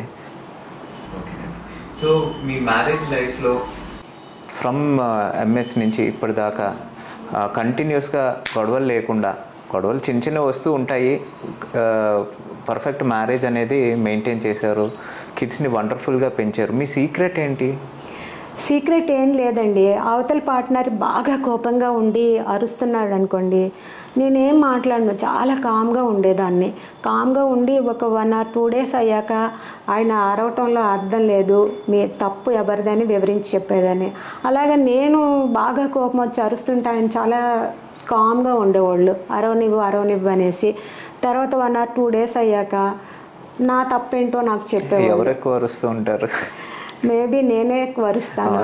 A: సో మీ మ్యారేజ్ లైఫ్లో ఫ్రమ్ ఎంఎస్ నుంచి ఇప్పటిదాకా కంటిన్యూస్గా గొడవలు లేకుండా గొడవలు చిన్న చిన్న వస్తూ ఉంటాయి పర్ఫెక్ట్ మ్యారేజ్ అనేది మెయింటైన్ చేశారు కిడ్స్ని వండర్ఫుల్గా పెంచారు మీ సీక్రెట్ ఏంటి
B: సీక్రెట్ ఏం లేదండి అవతల పార్ట్నర్ బాగా కోపంగా ఉండి అరుస్తున్నాడు అనుకోండి నేనేం మాట్లాడను చాలా కామ్గా ఉండేదాన్ని కామ్గా ఉండి ఒక వన్ ఆర్ టూ డేస్ అయ్యాక ఆయన అరవటంలో అర్థం లేదు మీ తప్పు ఎవరిదని వివరించి చెప్పేదని అలాగే నేను బాగా కోపం వచ్చి అరుస్తుంటే ఆయన చాలా కామ్గా ఉండేవాళ్ళు అరవనివ్వు అరవనివ్వు అనేసి తర్వాత వన్ ఆర్ టూ డేస్ అయ్యాక నా తప్పేంటో నాకు చెప్పేవాళ్ళు
A: ఎవరు ఎక్కువ అరుస్తూ ఉంటారు
B: మేబీ నేనే ఎక్కువ అరుస్తాను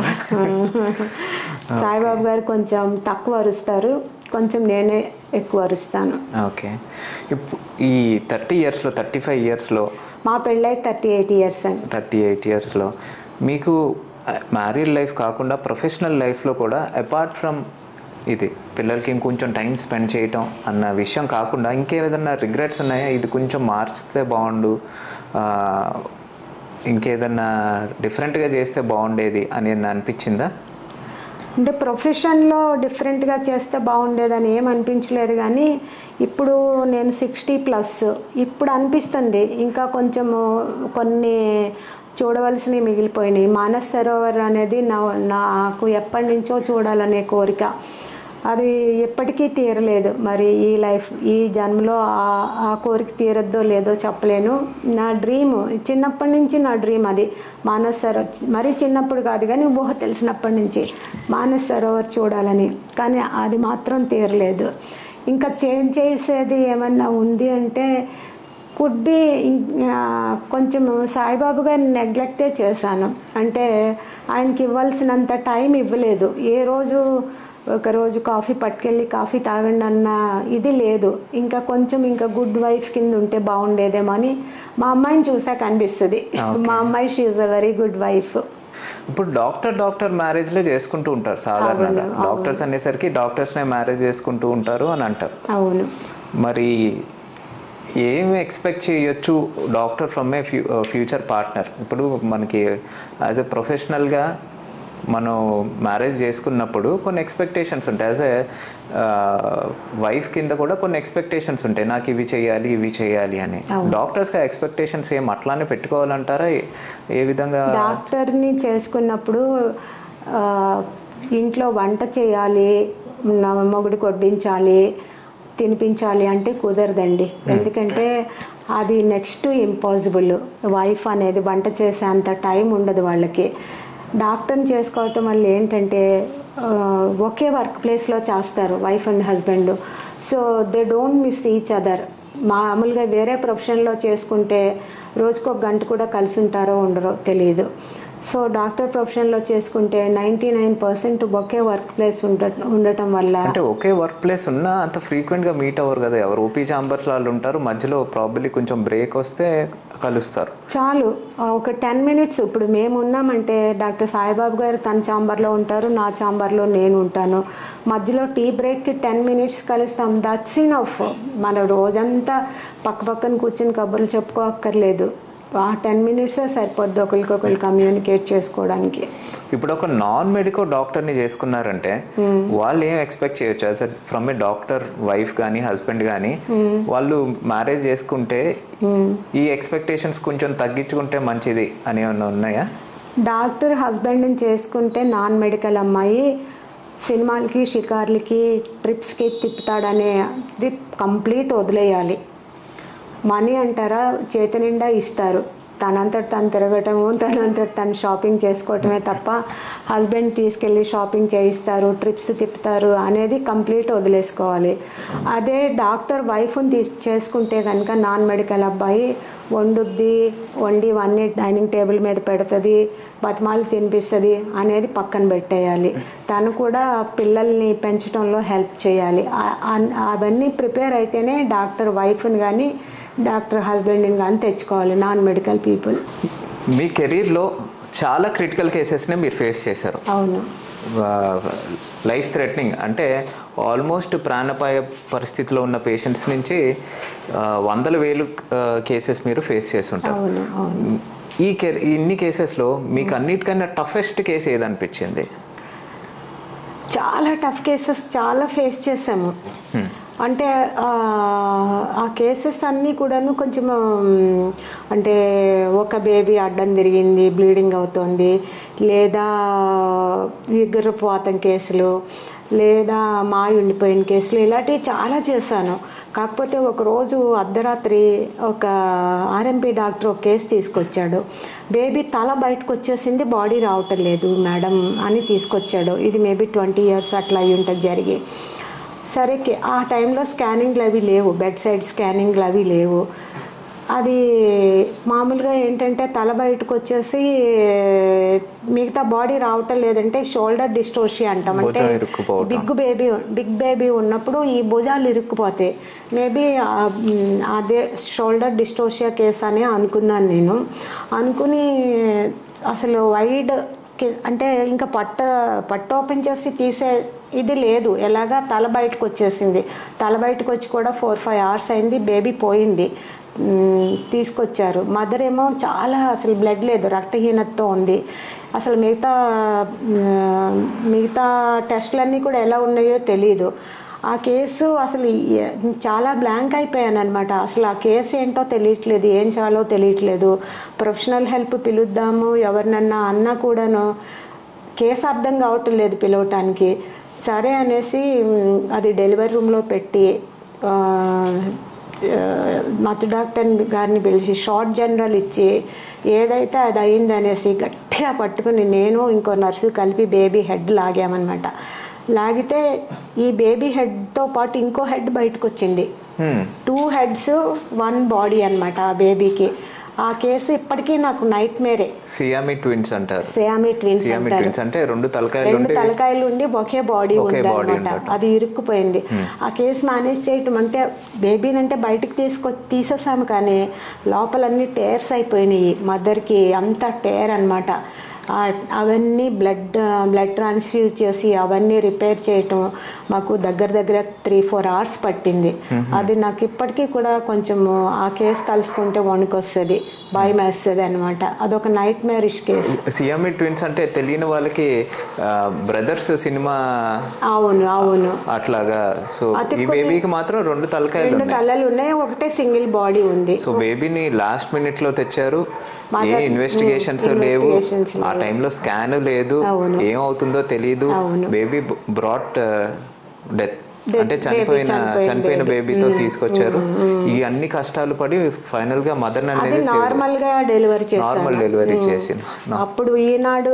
B: సాయిబాబు గారు కొంచెం తక్కువ అరుస్తారు కొంచెం నేనే ఎక్కువ అరుస్తాను
A: ఓకే ఇప్పుడు ఈ థర్టీ ఇయర్స్లో థర్టీ ఫైవ్ ఇయర్స్లో
B: మా పెళ్ళై థర్టీ ఎయిట్ ఇయర్స్ అండి
A: థర్టీ ఎయిట్ ఇయర్స్లో మీకు మ్యారీడ్ లైఫ్ కాకుండా ప్రొఫెషనల్ లైఫ్లో కూడా అపార్ట్ ఫ్రమ్ ఇది పిల్లలకి ఇంకొంచెం టైం స్పెండ్ చేయటం అన్న విషయం కాకుండా ఇంకేదన్నా రిగ్రెట్స్ ఉన్నాయా ఇది కొంచెం మార్చితే బాగుండు ఆ, ఇంకేదన్నా డిఫరెంట్గా చేస్తే బాగుండేది అని ఏమన్నా అనిపించిందా
B: అంటే ప్రొఫెషన్లో డిఫరెంట్గా చేస్తే బాగుండేదని ఏం అనిపించలేదు కానీ ఇప్పుడు నేను సిక్స్టీ ప్లస్ ఇప్పుడు అనిపిస్తుంది ఇంకా కొంచెము కొన్ని చూడవలసినవి మిగిలిపోయినాయి మానస్ సరోవర్ అనేది నా నాకు ఎప్పటి నుంచో చూడాలనే కోరిక అది ఎప్పటికీ తీరలేదు మరి ఈ లైఫ్ ఈ జన్మలో ఆ- ఆ కోరిక తీరద్దో లేదో చెప్పలేను నా డ్రీమ్ చిన్నప్పటి నుంచి నా డ్రీమ్ అది మానస్ సరోవర్ మరీ చిన్నప్పుడు కాదు కానీ ఊహ తెలిసినప్పటి నుంచి మానస్ సరోవర్ చూడాలని కానీ అది మాత్రం తీరలేదు ఇంకా చేంజ్ చేసేది ఏమన్నా ఉంది అంటే కుడ్ బి కొంచెం సాయిబాబు గారిని నెగ్లెక్టే చేశాను అంటే ఆయనకి ఇవ్వాల్సినంత టైం ఇవ్వలేదు ఏ రోజు ఒక రోజు కాఫీ పట్టుకెళ్ళి కాఫీ తాగండి అన్న ఇది లేదు ఇంకా కొంచెం ఇంకా గుడ్ వైఫ్ కింద ఉంటే బాగుండేదేమో అని మా అమ్మాయిని చూసాక అనిపిస్తుంది మా అమ్మాయి she a very good wife
A: ఇప్పుడు డాక్టర్ డాక్టర్ మ్యారేజ్లే చేసుకుంటూ ఉంటారు సాధారణంగా డాక్టర్స్ అనేసరికి డాక్టర్స్నే మ్యారేజ్ చేసుకుంటూ ఉంటారు అని అంటారు
B: అవును
A: మరి ఏం ఎక్స్పెక్ట్ చేయొచ్చు doctor from a few future partner ఇప్పుడు మనకి యాజ్ ఎ ప్రొఫెషనల్గా మనం మ్యారేజ్ చేసుకున్నప్పుడు కొన్ని ఎక్స్పెక్టేషన్స్ ఉంటాయి యాజ్ ఎ వైఫ్ కింద కూడా కొన్ని ఎక్స్పెక్టేషన్స్ ఉంటాయి నాకు ఇవి చేయాలి ఇవి చేయాలి అని డాక్టర్స్కి ఆ ఎక్స్పెక్టేషన్స్ ఏం అట్లానే పెట్టుకోవాలంటారా ఏ- ఏ విధంగా
B: డాక్టర్ని చేసుకున్నప్పుడు ఆ, ఇంట్లో వంట చేయాలి నా మొగుడు కొడ్డించాలి తినిపించాలి అంటే కుదరదండి ఎందుకంటే అది నెక్స్ట్ ఇంపాసిబుల్ వైఫ్ అనేది వంట చేసే అంత టైం ఉండదు వాళ్ళకి డాక్టర్ని చేసుకోవటం వల్ల ఏంటంటే ఆ, ఒకే వర్క్ ప్లేస్లో చేస్తారు wife and husband so they don't miss each other మామూలుగా వేరే ప్రొఫెషన్లో చేసుకుంటే రోజుకు ఒక గంట కూడా కలిసి ఉంటారో ఉండరో తెలియదు సో డాక్టర్ ప్రొఫెషన్లో చేసుకుంటే నైంటీ నైన్ పర్సెంట్ ఒకే వర్క్ ప్లేస్ ఉండ ఉండటం వల్ల
A: అంటే ఒకే వర్క్ ప్లేస్ ఉన్నా అంత ఫ్రీక్వెంట్గా మీట్ అవ్వరు కదా ఎవరు ఓపీ చాంబర్స్ వాళ్ళు ఉంటారు మధ్యలో ప్రాబ్లీ కొంచెం బ్రేక్ వస్తే కలుస్తారు
B: చాలు ఆ, ఒక టెన్ మినిట్స్ ఇప్పుడు మేము ఉన్నామంటే డాక్టర్ సాయిబాబు గారు తన చాంబర్లో ఉంటారు నా చాంబర్లో నేను ఉంటాను మధ్యలో టీ బ్రేక్కి టెన్ మినిట్స్ కలుస్తాం దట్స్ ఇన్ ఆఫ్ మన రోజంతా పక్క పక్కన కూర్చొని కబుర్లు చెప్పుకోక్కర్లేదు ఆ టెన్ మినిట్సే సరిపోద్ది ఒకరికొకరు కమ్యూనికేట్ చేసుకోవడానికి
A: ఇప్పుడు ఒక నాన్ మెడికల్ డాక్టర్ని చేసుకున్నారంటే వాళ్ళు ఏం ఎక్స్పెక్ట్ చేయొచ్చు as from a doctor wife కానీ హస్బెండ్ కానీ వాళ్ళు మ్యారేజ్ చేసుకుంటే ఈ ఎక్స్పెక్టేషన్స్ కొంచెం తగ్గించుకుంటే మంచిది అని ఏమన్నా ఉన్నాయా
B: డాక్టర్ హస్బెండ్ని చేసుకుంటే నాన్ మెడికల్ అమ్మాయి సినిమాలకి షికార్లకి ట్రిప్స్కి తిప్పుతాడనే ఇది కంప్లీట్ వదిలేయాలి మనీ అంటారా చేతి నిండా ఇస్తారు తనంతట తను తిరగటము తనంతట తను షాపింగ్ చేసుకోవటమే తప్ప హస్బెండ్ తీసుకెళ్ళి షాపింగ్ చేయిస్తారు ట్రిప్స్ తిప్పుతారు అనేది కంప్లీట్ వదిలేసుకోవాలి అదే డాక్టర్ వైఫ్ని తీసి చేసుకుంటే కనుక నాన్ మెడికల్ అబ్బాయి వండుద్ది వండి అన్ని డైనింగ్ టేబుల్ మీద పెడుతుంది బతిమాలు తినిపిస్తుంది అనేది పక్కన పెట్టేయాలి తను కూడా పిల్లల్ని పెంచడంలో హెల్ప్ చేయాలి ఆ- ఆ- అవన్నీ ప్రిపేర్ అయితేనే డాక్టర్ వైఫ్ని కానీ డాక్టర్ హస్బెండ్ని కానీ తెచ్చుకోవాలి నాన్ మెడికల్ పీపుల్
A: మీ కెరీర్లో చాలా క్రిటికల్ కేసెస్నే మీరు ఫేస్ చేశారు
B: అవును
A: లైఫ్ థ్రెటనింగ్ అంటే ఆల్మోస్ట్ ప్రాణాపాయ పరిస్థితిలో ఉన్న పేషెంట్స్ నుంచి ఆ, వందల వేలు కేసెస్ మీరు ఫేస్ చేస్తుంటారు
B: అవును అవును
A: ఈ కె ఇన్ని కేసెస్లో మీకు అన్నిటికన్నా టఫెస్ట్ కేసు ఏదనిపించింది
B: చాలా టఫ్ కేసెస్ చాలా ఫేస్ చేసాము అంటే ఆ, ఆ కేసెస్ అన్నీ కూడాను కొంచెం ఉమ్, అంటే ఒక బేబీ అడ్డం తిరిగింది బ్లీడింగ్ అవుతోంది లేదా ఎగురుపోతం కేసులు లేదా మాయ ఉండిపోయిన కేసులు ఇలాంటివి చాలా చేశాను కాకపోతే ఒకరోజు అర్ధరాత్రి ఒక ఆర్ఎంపీ డాక్టర్ ఒక కేసు తీసుకొచ్చాడు బేబీ తల బయటకు వచ్చేసింది బాడీ రావటం లేదు మేడం అని తీసుకొచ్చాడు ఇది మేబీ ట్వంటీ ఇయర్స్ అట్లా అయి ఉంటుంది జరిగి సరే కే- ఆ టైంలో స్కానింగ్లు అవి లేవు బెడ్ సైడ్ స్కానింగ్లు అవి లేవు అది మామూలుగా ఏంటంటే తల బయటకు వచ్చేసి మిగతా బాడీ రావటం లేదంటే షోల్డర్ డిస్టోషియా అంటాం అంటే
A: భుజం ఇరుక్కుపోవటం.
B: బిగ్ బేబీ బిగ్ బేబీ ఉన్నప్పుడు ఈ భుజాలు ఇరుక్కుపోతాయి మేబీ అదే షోల్డర్ డిస్టోషియా కేస్ అని అనుకున్నాను నేను అనుకుని అసలు వైడ్ అంటే ఇంకా పట్ట పట్ట ఓపెన్ చేసి తీసే ఇది లేదు ఎలాగా తల బయటకు వచ్చేసింది తల బయటకు వచ్చి కూడా ఫోర్ ఫైవ్ అవర్స్ అయింది బేబీ పోయింది మ్, తీసుకొచ్చారు మదర్ ఏమో చాలా అసలు బ్లడ్ లేదు రక్తహీనతతో ఉంది అసలు మిగతా మ్, మిగతా టెస్ట్లన్నీ కూడా ఎలా ఉన్నాయో తెలియదు ఆ కేసు అసలు ఈ- చాలా బ్లాంక్ అయిపోయాను అనమాట అసలు ఆ కేసు ఏంటో తెలియట్లేదు ఏం చేయాలో తెలియట్లేదు ప్రొఫెషనల్ హెల్ప్ పిలుద్దాము ఎవరినన్నా అన్నా కూడాను కేసు అర్థం కావటం లేదు పిలవటానికి సరే అనేసి మ్, అది డెలివరీ రూమ్లో పెట్టి ఆ, ఆ, మతు డాక్టర్ గారిని పిలిచి షార్ట్ జనరల్ ఇచ్చి ఏదైతే అది అయింది అనేసి గట్టిగా పట్టుకుని నేను ఇంకో నర్సు కలిపి బేబీ హెడ్ లాగామన్నమాట లాగితే ఈ బేబీ హెడ్తో పాటు ఇంకో హెడ్ బయటకు వచ్చింది
A: Hmm.
B: Two heads one body అన్నమాట ఆ బేబీకి ఆ కేసు ఇప్పటికీ నాకు నైట్ మేరే
A: సియామి ట్విన్స్ అంటారు
B: సియామి ట్విన్స్
A: సియామి
B: అంటారు
A: ట్విన్స్ అంటే రెండు తలకాయలు
B: రెండు
A: ఉండి
B: తలకాయలు ఉండి ఒకే బాడీ
A: ఒకే
B: ఉంది
A: body
B: అనమాట
A: ఉండటం.
B: అది ఇరుక్కుపోయింది ఆ కేసు మేనేజ్ చేయటం అంటే బేబీని అంటే బయటకు తీసుకొ తీసేసాము కానీ లోపలన్నీ టేర్స్ అయిపోయినాయి మదర్కి అంతా టేర్ అనమాట అవన్నీ బ్లడ్ బ్లడ్ ట్రాన్స్ఫ్యూజ్ చేసి అవన్నీ రిపేర్ చేయటం మాకు దగ్గర దగ్గర త్రీ ఫోర్ అవర్స్ పట్టింది అది నాకు ఇప్పటికీ కూడా కొంచెం ఆ కేసు తలుసుకుంటే వణుకొస్తుంది భయం వేస్తుంది అనమాట అదొక nightmarish case
A: Siamese twins అంటే తెలియని వాళ్ళకి బ్రదర్స్ సినిమా
B: అవును అవును
A: అట్లాగా సో ఈ
B: అతుక్కుని-
A: బేబీకి మాత్రం రెండు తలకాయలు
B: రెండు
A: ఉన్నాయి
B: తలలు ఉన్నాయి ఒకటే సింగిల్ బాడీ ఉంది
A: సో బేబీని లాస్ట్ మినిట్ లో తెచ్చారు ఏ
B: Mother-
A: ఇన్వెస్టిగేషన్స్
B: Hmm,
A: లేవు
B: investigations
A: ఆ టైంలో స్కాన్ లేదు
B: అవును.
A: ఏమవుతుందో తెలియదు
B: అవును.
A: బేబీ బ్రాట్ డెత్
B: Death
A: అంటే
B: baby,
A: చనిపోయిన
B: చనిపోయిన
A: చనిపోయిన
B: baby.
A: బేబీతో తీసుకొచ్చారు ఈ అన్ని కష్టాలు పడి ఫైనల్ గా మదర్
B: అది
A: అనేది
B: నార్మల్ గా డెలివరీ చేశాను
A: నార్మల్ డెలివరీ చేసింది
B: అప్పుడు ఈనాడు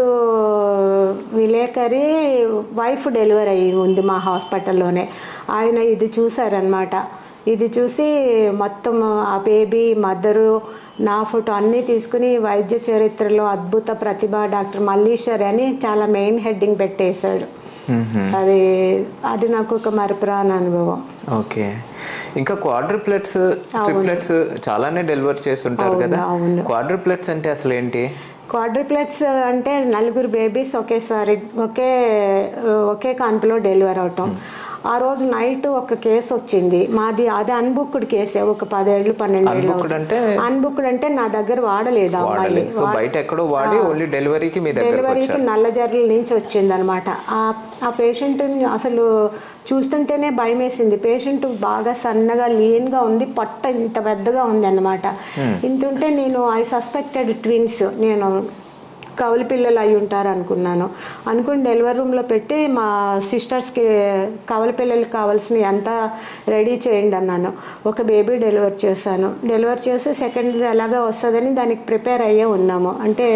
B: విలేకరి వైఫ్ డెలివరీ అయ్యి ఉంది మా హాస్పిటల్లోనే ఆయన ఇది చూసారనమాట ఇది చూసి మొత్తం ఆ బేబీ మదరు నా ఫోటో అన్నీ తీసుకుని వైద్య చరిత్రలో అద్భుత ప్రతిభ డాక్టర్ మల్లీశ్వరి అని చాలా మెయిన్ హెడ్డింగ్ పెట్టేశాడు అది అది నాకు ఒక మరపురాని అనుభవం
A: ఓకే ఇంకా క్వాడ్రిప్లెట్స్ ట్రిప్లెట్స్ చాలానే డెలివర్ చేస్తుంటారు కదా
B: అవును.
A: క్వాడ్రిప్లెట్స్ అంటే అసలు ఏంటి
B: క్వాడ్రిప్లెట్స్ అంటే నలుగురు బేబీస్ ఒకేసారి ఒకే ఒకే కాన్పులో డెలివర్ అవటం ఆ రోజు నైట్ ఒక కేసు వచ్చింది మాది అది అన్బుక్డ్ కేసే ఒక పదేళ్ళు పన్నెండేళ్ళు
A: అన్బుక్డ్ అంటే
B: అన్బుక్డ్ అంటే నా దగ్గర వాడలేదు ఆ అమ్మాయి
A: వాడలేదు సో బయట ఎక్కడో వాడి ఓన్లీ డెలివరీకి మీ దగ్గరకు
B: డెలివరీకి
A: వచ్చారు
B: నల్లజర్ల నుంచి వచ్చిందనమాట ఆ ఆ పేషెంట్ని అసలు చూస్తుంటేనే భయం వేసింది పేషెంట్ బాగా సన్నగా లీన్గా ఉంది పొట్ట ఇంత పెద్దగా ఉంది అనమాట ఇంత ఉంటే నేను ఐ సస్పెక్టెడ్ ట్విన్స్ నేను కవలి పిల్లలు అయి ఉంటారు అనుకున్నాను అనుకుని డెలివరీ రూమ్లో పెట్టి మా సిస్టర్స్కి కవలి పిల్లలకి కావాల్సినవి అంతా రెడీ చేయండి అన్నాను ఒక బేబీ డెలివర్ చేశాను డెలివర్ చేసి సెకండ్ ఎలాగా వస్తుందని దానికి ప్రిపేర్ అయ్యే ఉన్నాము అంటే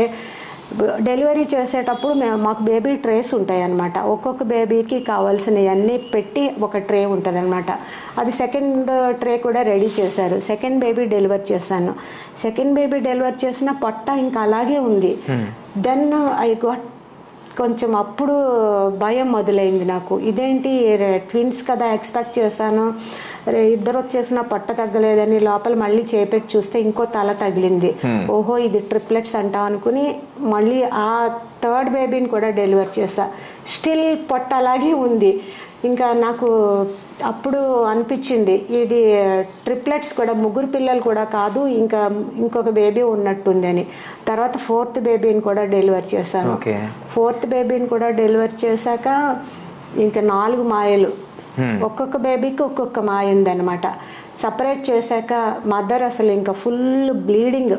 B: డెలివరీ చేసేటప్పుడు మేము మాకు బేబీ ట్రేస్ ఉంటాయి అన్నమాట ఒక్కొక్క బేబీకి కావాల్సినవన్నీ పెట్టి ఒక ట్రే ఉంటుంది అనమాట అది సెకండ్ ట్రే కూడా రెడీ చేశారు సెకండ్ బేబీ డెలివర్ చేశాను సెకండ్ బేబీ డెలివర్ చేసిన పొట్ట ఇంకా అలాగే ఉంది దెన్ ఐ గాట్ కొంచెం అప్పుడు భయం మొదలైంది నాకు ఇదేంటి ట్విన్స్ కదా ఎక్స్పెక్ట్ చేశాను రే ఇద్దరు వచ్చేసిన పొట్ట తగ్గలేదని లోపల మళ్ళీ చేపెట్టి చూస్తే ఇంకో తల తగిలింది ఓహో ఇది ట్రిప్లెట్స్ అంటాం అనుకుని మళ్ళీ ఆ థర్డ్ బేబీని కూడా డెలివర్ చేశా స్టిల్ పొట్ట అలాగే ఉంది ఇంకా నాకు అప్పుడు అనిపించింది ఇది ట్రిప్లెట్స్ కూడా ముగ్గురు పిల్లలు కూడా కాదు ఇంకా ఇంకొక బేబీ ఉన్నట్టుంది అని తర్వాత ఫోర్త్ బేబీని కూడా డెలివర్ చేశాను
A: ఓకే
B: ఫోర్త్ బేబీని కూడా డెలివర్ చేశాక ఇంకా నాలుగు మాయలు ఒక్కొక్క బేబీకి ఒక్కొక్క మాయ ఉందన్నమాట సపరేట్ చేశాక మదర్ అసలు ఇంకా ఫుల్ బ్లీడింగ్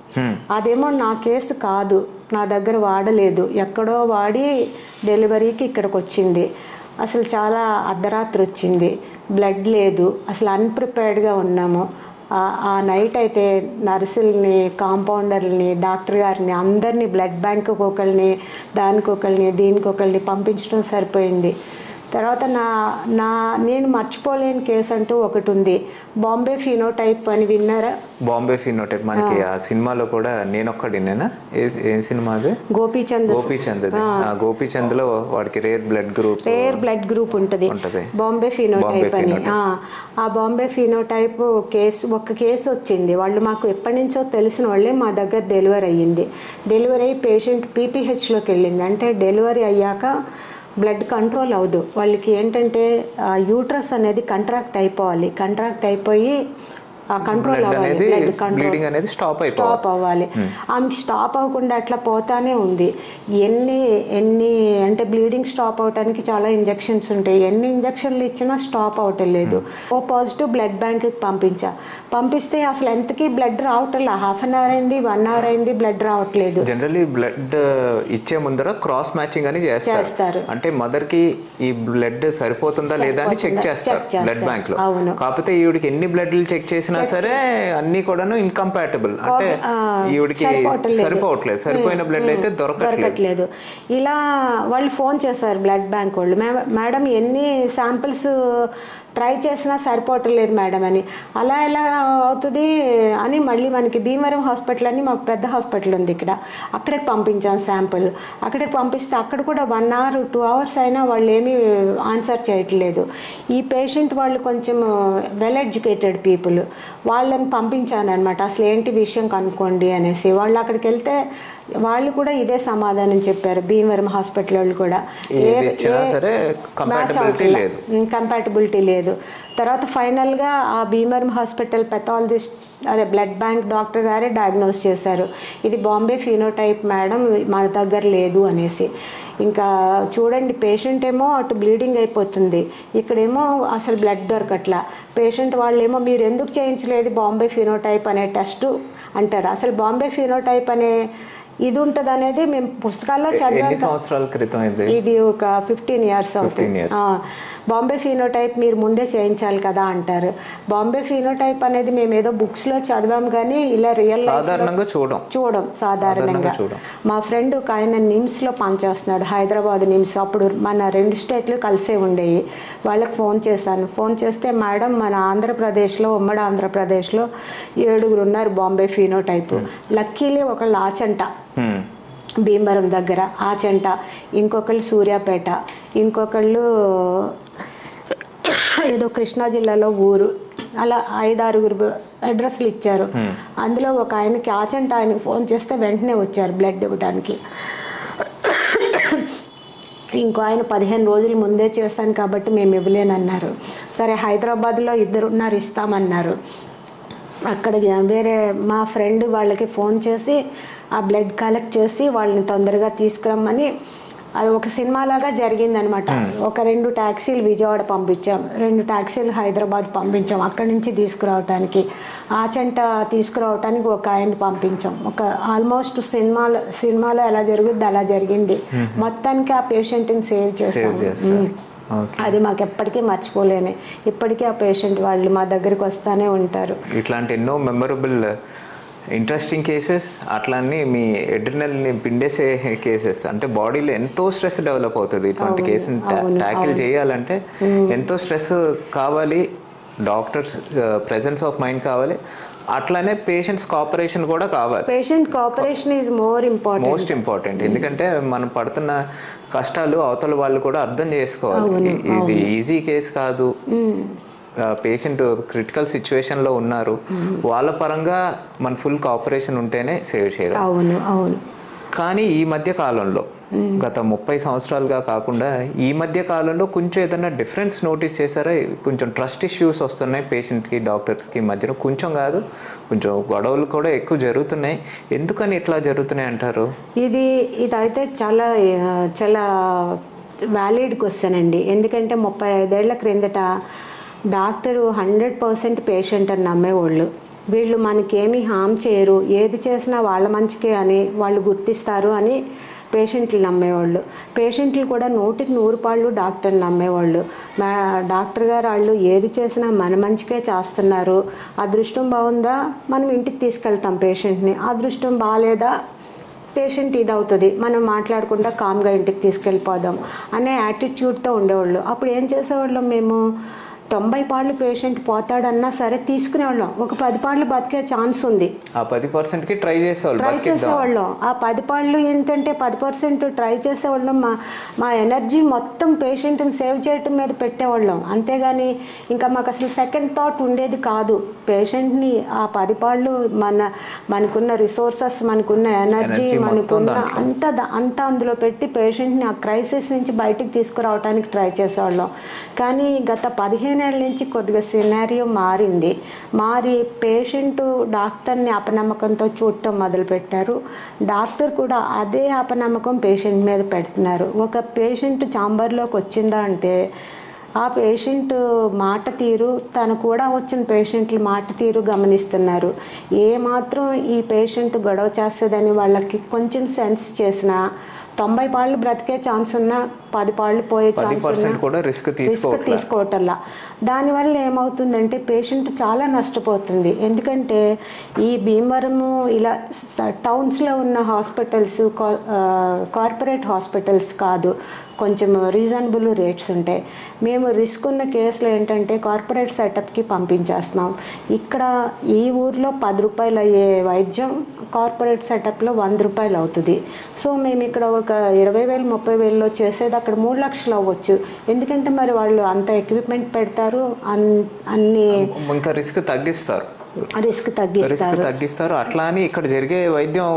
B: అదేమో నా కేసు కాదు నా దగ్గర వాడలేదు ఎక్కడో వాడి డెలివరీకి ఇక్కడికి వచ్చింది అసలు చాలా అర్ధరాత్రి వచ్చింది బ్లడ్ లేదు అసలు అన్ప్రిపేర్డ్గా ఉన్నాము ఆ- ఆ నైట్ అయితే నర్సుల్ని కాంపౌండర్ని డాక్టర్ గారిని అందరినీ బ్లడ్ బ్యాంక్ ఒకరిని దానికి ఒకరిని దీనికి ఒకరిని పంపించడం సరిపోయింది తర్వాత నా నా నేను మర్చిపోలేని కేసు అంటూ ఒకటి ఉంది బాంబే ఫినోటైప్ అని విన్నారా
A: బాంబే ఫినోటైప్ మనకి ఆ సినిమాలో కూడా నేను ఒక్కడినేనా ఏ ఏం సినిమా అది
B: గోపీచంద్
A: గోపీచంద్ అది. ఆ గోపీచంద్ లో వాడికి rare blood group
B: rare blood group ఉంటుంది
A: ఉంటది.
B: బాంబే ఫినోటైప్ అని ఆ, ఆ బాంబే ఫినోటైప్ కేసు ఒక కేసు వచ్చింది వాళ్ళు మాకు ఎప్పటి నుంచో తెలిసిన వాళ్ళే మా దగ్గర డెలివరీ అయ్యింది డెలివరీ అయ్యి పేషెంట్ పీపీహెచ్లోకి వెళ్ళింది అంటే డెలివరీ అయ్యాక బ్లడ్ కంట్రోల్ అవ్వదు వాళ్ళకి ఏంటంటే యూట్రస్ అనేది కంట్రాక్ట్ అయిపోవాలి కంట్రాక్ట్ అయిపోయి కంట్రోల్
A: బ్లడ్
B: అవ్వాలి
A: అనేది
B: బ్లడ్ కంట్రోల్
A: బ్లీడింగ్ అనేది స్టాప్ అయిపోవాలి
B: స్టాప్ అవ్వాలి ఆమెకి స్టాప్ అవ్వకుండా అట్లా పోతానే ఉంది ఎన్ని ఎన్ని అంటే బ్లీడింగ్ స్టాప్ అవడానికి చాలా ఇంజెక్షన్స్ ఉంటాయి ఎన్ని ఇంజెక్షన్లు ఇచ్చినా స్టాప్ అవటం లేదు ఓ పాజిటివ్ బ్లడ్ బ్యాంక్కి పంపించా పంపిస్తే అసలు ఎంతకీ బ్లడ్ రావట్లే హాఫ్ అన్ అవర్ అయింది వన్ అవర్ అయింది బ్లడ్ రావట్లేదు
A: జనరల్లీ బ్లడ్ ఇచ్చే ముందర క్రాస్ మ్యాచింగ్ అని చేస్తారు
B: చేస్తారు.
A: అంటే మదర్ కి ఈ బ్లడ్ సరిపోతుందా లేదా అని చెక్
B: సరిపోతుందా?
A: చేస్తారు
B: check చేస్తారు.
A: బ్లడ్ బ్యాంక్ లో
B: అవును.
A: కాకపోతే ఈవిడికి ఎన్ని బ్లడ్లు చెక్ చేసినా సరే అన్ని కూడాను ఇన్కంపాటబుల్ అంటే
B: ఆ,
A: ఈవిడికి
B: సరిపోవట్లేదు.
A: సరిపోవట్లేదు సరిపోయిన బ్లడ్ అయితే దొరకట్లేదు
B: దొరకట్లేదు ఇలా వాళ్ళు ఫోన్ చేశారు బ్లడ్ బ్యాంక్ వాళ్ళు "మే- మేడం ఎన్ని శాంపిల్స్ ట్రై చేసినా సరిపోవట్లేదు మేడం అని అలా ఎలా అవుతుంది అని మళ్ళీ మనకి భీమవరం హాస్పిటల్ అని మాకు పెద్ద హాస్పిటల్ ఉంది ఇక్కడ అక్కడికి పంపించాం శాంపుల్ అక్కడికి పంపిస్తే అక్కడ కూడా వన్ అవర్ టూ అవర్స్ అయినా వాళ్ళు ఏమీ ఆన్సర్ చేయట్లేదు ఈ పేషెంట్ వాళ్ళు కొంచెం వెల్ ఎడ్యుకేటెడ్ పీపుల్ వాళ్ళని పంపించాను అనమాట అసలు ఏంటి విషయం కనుక్కోండి అనేసి వాళ్ళు అక్కడికి వెళ్తే వాళ్ళు కూడా ఇదే సమాధానం చెప్పారు భీమవరం హాస్పిటల్ వాళ్ళు కూడా
A: ఏది ఇచ్చినా సరే compatibility లేదు.
B: కంపాటబిలిటీ లేదు తర్వాత ఫైనల్గా ఆ భీమవరం హాస్పిటల్ పెథాలజిస్ట్ అదే బ్లడ్ బ్యాంక్ డాక్టర్ గారే డయాగ్నోస్ చేశారు ఇది బాంబే ఫినోటైప్ మేడం మా దగ్గర లేదు అనేసి ఇంకా చూడండి పేషెంట్ ఏమో అటు బ్లీడింగ్ అయిపోతుంది ఇక్కడేమో అసలు బ్లడ్ దొరకట్లా పేషెంట్ వాళ్ళేమో మీరు ఎందుకు చేయించలేదు బాంబే ఫినోటైప్ అనే టెస్ట్ అంటారు అసలు బాంబే ఫినోటైప్ అనే ఇది ఉంటుంది అనేది మేము పుస్తకాల్లో
A: ఎన్ని
B: చదివాం
A: సంవత్సరాల క్రితం ఇది
B: ఇది ఒక ఫిఫ్టీన్ ఇయర్స్ అవుతుంది
A: years.
B: ఆ, బాంబే ఫినోటైప్ మీరు ముందే చేయించాలి కదా అంటారు బాంబే ఫినోటైప్ అనేది మేము ఏదో బుక్స్లో చదివాం కానీ ఇలా రియల్
A: సాధారణంగా చూడం
B: చూడం సాధారణంగా
A: చూడం.
B: మా ఫ్రెండ్ ఒక ఆయన నిమ్స్లో పనిచేస్తున్నాడు హైదరాబాద్ నిమ్స్ అప్పుడు మన రెండు స్టేట్లు కలిసే ఉండేవి వాళ్ళకి ఫోన్ చేశాను ఫోన్ చేస్తే మేడం మన ఆంధ్రప్రదేశ్లో ఉమ్మడి ఆంధ్రప్రదేశ్లో ఏడుగురు ఉన్నారు బాంబే ఫినోటైప్ లక్కీలీ ఒకళ్ళు ఆచంట
A: హ్మ్.
B: భీమవరం దగ్గర ఆచంట ఇంకొకళ్ళు సూర్యాపేట ఇంకొకళ్ళు ఏదో కృష్ణా జిల్లాలో ఊరు అలా ఐదారుగురు అడ్రస్లు ఇచ్చారు అందులో ఒక ఆయనకి ఆచంట ఆయనకి ఫోన్ చేస్తే వెంటనే వచ్చారు బ్లడ్ ఇవ్వడానికి ఇంకో ఆయన పదిహేను రోజుల ముందే చేస్తాను కాబట్టి మేము ఇవ్వలేనన్నారు సరే హైదరాబాద్లో ఇద్దరు ఉన్నారు ఇస్తామన్నారు అక్కడ వేరే మా ఫ్రెండ్ వాళ్ళకి ఫోన్ చేసి ఆ బ్లడ్ కలెక్ట్ చేసి వాళ్ళని తొందరగా తీసుకురమ్మని అది ఒక సినిమా లాగా జరిగిందనమాట ఒక రెండు ట్యాక్సీలు విజయవాడ పంపించాం రెండు ట్యాక్సీలు హైదరాబాద్ పంపించాం అక్కడి నుంచి తీసుకురావటానికి ఆచంట తీసుకురావటానికి ఒక ఆయన పంపించాం ఒక ఆల్మోస్ట్ సినిమాలో సినిమాలో ఎలా జరుగుద్ది అలా జరిగింది మొత్తానికి ఆ పేషెంట్ని సేవ్ చేసాం
A: సేవ్ చేస్తారు
B: ఉమ్.
A: ఓకే
B: అది మాకు ఎప్పటికీ మర్చిపోలేని ఇప్పటికీ ఆ పేషెంట్ వాళ్ళు మా దగ్గరికి వస్తానే ఉంటారు
A: ఇట్లాంటి ఎన్నో మెమరబుల్ ఇంట్రెస్టింగ్ కేసెస్ అట్లానే మీ ఎడ్రినల్ని పిండేసే కేసెస్ అంటే బాడీలో ఎంతో స్ట్రెస్ డెవలప్ అవుతుంది ఇట్లాంటి కేసుని ట్యాకిల్ చేయాలంటే ఎంతో స్ట్రెస్ కావాలి డాక్టర్స్ ప్రెసెన్స్ ఆఫ్ మైండ్ కావాలి అట్లానే పేషెంట్స్ కోఆపరేషన్ కూడా కావాలి
B: patient cooperation is more important
A: most important ఎందుకంటే మనం పడుతున్న కష్టాలు అవతల వాళ్ళు కూడా అర్థం చేసుకోవాలి ఇది ఈజీ కేసు కాదు పేషెంట్ క్రిటికల్ సిచ్యువేషన్లో ఉన్నారు వాళ్ళ పరంగా మన ఫుల్ కోఆపరేషన్ ఉంటేనే సేవ్ చేయగలం
B: అవును అవును
A: కానీ ఈ మధ్య కాలంలో గత ముప్పై సంవత్సరాలుగా కాకుండా ఈ మధ్య కాలంలో కొంచెం ఏదైనా డిఫరెన్స్ నోటీస్ చేశారా కొంచెం ట్రస్ట్ ఇష్యూస్ వస్తున్నాయి పేషెంట్కి డాక్టర్స్కి మధ్యన కొంచెం కాదు కొంచెం గొడవలు కూడా ఎక్కువ జరుగుతున్నాయి ఎందుకని ఇట్లా జరుగుతున్నాయి అంటారు
B: ఇది ఇదైతే చాలా ఆ, చాలా వ్యాలిడ్ క్వశ్చన్ అండి ఎందుకంటే ముప్పై ఐదేళ్ల క్రిందట డాక్టరు హండ్రెడ్ పర్సెంట్ పేషెంట్ అని నమ్మేవాళ్ళు వీళ్ళు మనకేమీ హామ్ చేయరు ఏది చేసినా వాళ్ళ మంచికే అని వాళ్ళు గుర్తిస్తారు అని పేషెంట్లు నమ్మేవాళ్ళు పేషెంట్లు కూడా నూటికి నూరు పాళ్ళు డాక్టర్ని నమ్మేవాళ్ళు మా డాక్టర్ గారు వాళ్ళు ఏది చేసినా మన మంచికే చేస్తున్నారు అదృష్టం బాగుందా మనం ఇంటికి తీసుకెళ్తాం పేషెంట్ని అదృష్టం బాగాలేదా పేషెంట్ ఇది అవుతుంది మనం మాట్లాడకుండా కామ్గా ఇంటికి తీసుకెళ్ళిపోదాం అనే యాటిట్యూడ్తో ఉండేవాళ్ళు అప్పుడు ఏం చేసేవాళ్ళం మేము తొంభై పాళ్ళు పేషెంట్ పోతాడన్నా సరే తీసుకునేవాళ్ళం ఒక పది పాళ్ళు బతికే ఛాన్స్ ఉంది
A: ఆ పది పర్సెంట్కి ట్రై చేసేవాళ్ళు
B: ట్రై
A: బతికిద్దాం
B: చేసేవాళ్ళం ఆ పది పాళ్ళు ఏంటంటే పది పర్సెంట్ ట్రై చేసేవాళ్ళం మా మా ఎనర్జీ మొత్తం పేషెంట్ని సేవ్ చేయటం మీద పెట్టేవాళ్ళం అంతేగాని ఇంకా మాకు అసలు సెకండ్ థాట్ ఉండేది కాదు పేషెంట్ని ఆ పది పాళ్ళు మన మనకున్న రిసోర్సెస్ మనకున్న ఎనర్జీ
A: Energy మొత్తం
B: మనకున్న
A: దాంట్లో.
B: అంత ద- అంతా అందులో పెట్టి పేషెంట్ని ఆ క్రైసిస్ నుంచి బయటికి తీసుకురావడానికి ట్రై చేసేవాళ్ళం కానీ గత పదిహేనేళ్ళ నుంచి కొద్దిగా సినారియో మారింది మారి పేషెంట్ డాక్టర్ని అపనమ్మకంతో చూడటం మొదలుపెట్టారు డాక్టర్ కూడా అదే అపనమ్మకం పేషెంట్ మీద పెడుతున్నారు ఒక పేషెంట్ చాంబర్లోకి వచ్చిందా అంటే ఆ పేషెంట్ మాట తీరు తను కూడా వచ్చిన పేషెంట్ల మాట తీరు గమనిస్తున్నారు ఏ మాత్రం ఈ పేషెంట్ గొడవ చేస్తుందని వాళ్ళకి కొంచెం సెన్స్ చేసినా తొంభై పాళ్ళు బ్రతికే ఛాన్స్ ఉన్నా పది పాళ్ళు పోయే
A: పది
B: ఛాన్స్ ఉన్నా
A: పర్సెంట్ కూడా రిస్క్
B: రిస్క్
A: తీసుకోవట్లేదు
B: తీసుకోవటంలా దానివల్ల ఏమవుతుందంటే పేషెంట్ చాలా నష్టపోతుంది ఎందుకంటే ఈ భీమవరము ఇలా స- టౌన్స్లో ఉన్న హాస్పిటల్స్ కా- ఆ, కార్పొరేట్ హాస్పిటల్స్ కాదు కొంచెం రీజనబుల్ రేట్స్ ఉంటాయి మేము రిస్క్ ఉన్న కేసులు ఏంటంటే కార్పొరేట్ సెటప్కి పంపించేస్తున్నాం ఇక్కడ ఈ ఊర్లో పది రూపాయలు అయ్యే వైద్యం కార్పొరేట్ సెటప్లో వంద రూపాయలు అవుతుంది సో మేము ఇక్కడ ఒక ఇరవై వేలు ముప్పై వేలలో చేసేది అక్కడ మూడు లక్షలు అవ్వచ్చు ఎందుకంటే మరి వాళ్ళు అంత ఎక్విప్మెంట్ పెడతారు అన్ అన్ని
A: ఇంకా రిస్క్ తగ్గిస్తారు
B: రిస్క్
A: రిస్క్
B: తగ్గిస్తారు
A: తగ్గిస్తారు అట్లా అని ఇక్కడ జరిగే వైద్యం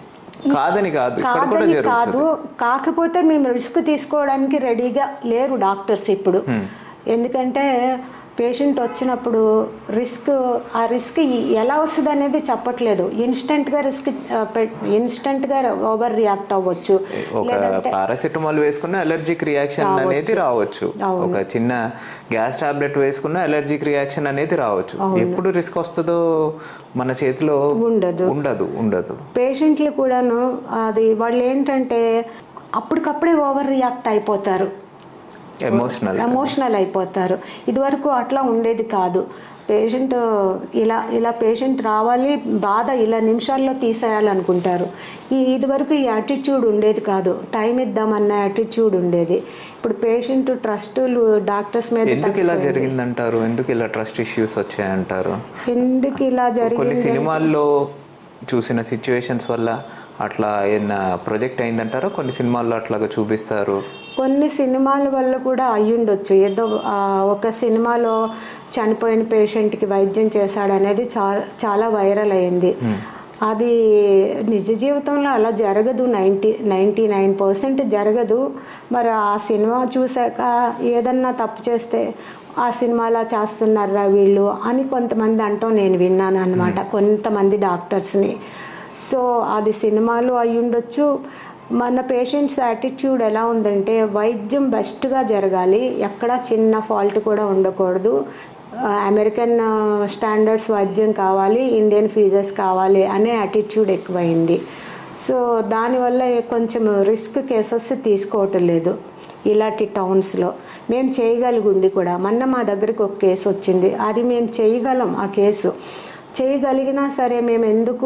A: కాదని కాదు ఇక్కడ కూడా
B: కాదని
A: జరుగుతుంది
B: కాదు కాకపోతే మేము రిస్క్ తీసుకోవడానికి రెడీగా లేరు డాక్టర్స్ ఇప్పుడు ఎందుకంటే పేషెంట్ వచ్చినప్పుడు రిస్క్ ఆ రిస్క్ ఎలా వస్తుంది అనేది చెప్పట్లేదు ఇన్స్టెంట్గా రిస్క్ ఇన్స్టెంట్గా ఓవర్ రియాక్ట్ అవ్వచ్చు
A: ఒక
B: లేదంటే
A: పారాసిటమాల్ వేసుకున్న అలర్జిక్ రియాక్షన్ అనేది రావచ్చు ఒక చిన్న గ్యాస్ టాబ్లెట్ వేసుకున్న అలర్జిక్ రియాక్షన్ అనేది రావచ్చు ఎప్పుడు రిస్క్ వస్తుందో మన చేతిలో
B: ఉండదు
A: ఉండదు ఉండదు
B: పేషెంట్లు కూడాను అది వాళ్ళు ఏంటంటే అప్పటికప్పుడే ఓవర్ రియాక్ట్ అయిపోతారు
A: ఎమోషనల్
B: ఎమోషనల్ అయిపోతారు ఇదివరకు అట్లా ఉండేది కాదు పేషెంట్ ఇలా ఇలా పేషెంట్ రావాలి బాధ ఇలా నిమిషాల్లో తీసేయాలనుకుంటారు ఈ ఇదివరకు ఈ యాటిట్యూడ్ ఉండేది కాదు టైం ఇద్దామన్న యాటిట్యూడ్ ఉండేది ఇప్పుడు పేషెంట్ ట్రస్టులు డాక్టర్స్ మీద
A: ఎందుకు ఇలా జరిగిందంటారు ఎందుకు ఇలా ట్రస్ట్ ఇష్యూస్ వచ్చాయంటారు
B: ఎందుకు ఇలా
A: కొన్ని
B: జరిగింది
A: సినిమాల్లో చూసిన సిచ్యువేషన్స్ వల్ల అట్లా ఏదైనా ప్రొజెక్ట్ అయిందంటారా కొన్ని సినిమాల్లో అట్లాగా చూపిస్తారు
B: కొన్ని సినిమాల వల్ల కూడా అయ్యుండొచ్చు ఏదో ఆ, ఒక సినిమాలో చనిపోయిన పేషెంట్కి వైద్యం చేశాడు అనేది చాలా చాలా వైరల్ అయింది అది నిజ జీవితంలో అలా జరగదు నైంటీ నైంటీ నైన్ పర్సెంట్ జరగదు మరి ఆ సినిమా చూశాక ఏదన్నా తప్పు చేస్తే ఆ సినిమాలా చేస్తున్నారా వీళ్ళు అని కొంతమంది అంటాం నేను విన్నాను అనమాట కొంతమంది డాక్టర్స్ని సో అది సినిమాలు అయి ఉండొచ్చు మన పేషెంట్స్ యాటిట్యూడ్ ఎలా ఉందంటే వైద్యం బెస్ట్గా జరగాలి ఎక్కడా చిన్న ఫాల్ట్ కూడా ఉండకూడదు ఆ, అమెరికన్ ఆ, స్టాండర్డ్స్ వైద్యం కావాలి ఇండియన్ ఫీజెస్ కావాలి అనే యాటిట్యూడ్ ఎక్కువైంది సో దానివల్ల కొంచెం రిస్క్ కేసెస్ తీసుకోవటం లేదు ఇలాంటి టౌన్స్లో మేము చేయగలిగుండి కూడా మొన్న మా దగ్గరికి ఒక కేసు వచ్చింది అది మేము చేయగలం ఆ కేసు చేయగలిగినా సరే మేము ఎందుకు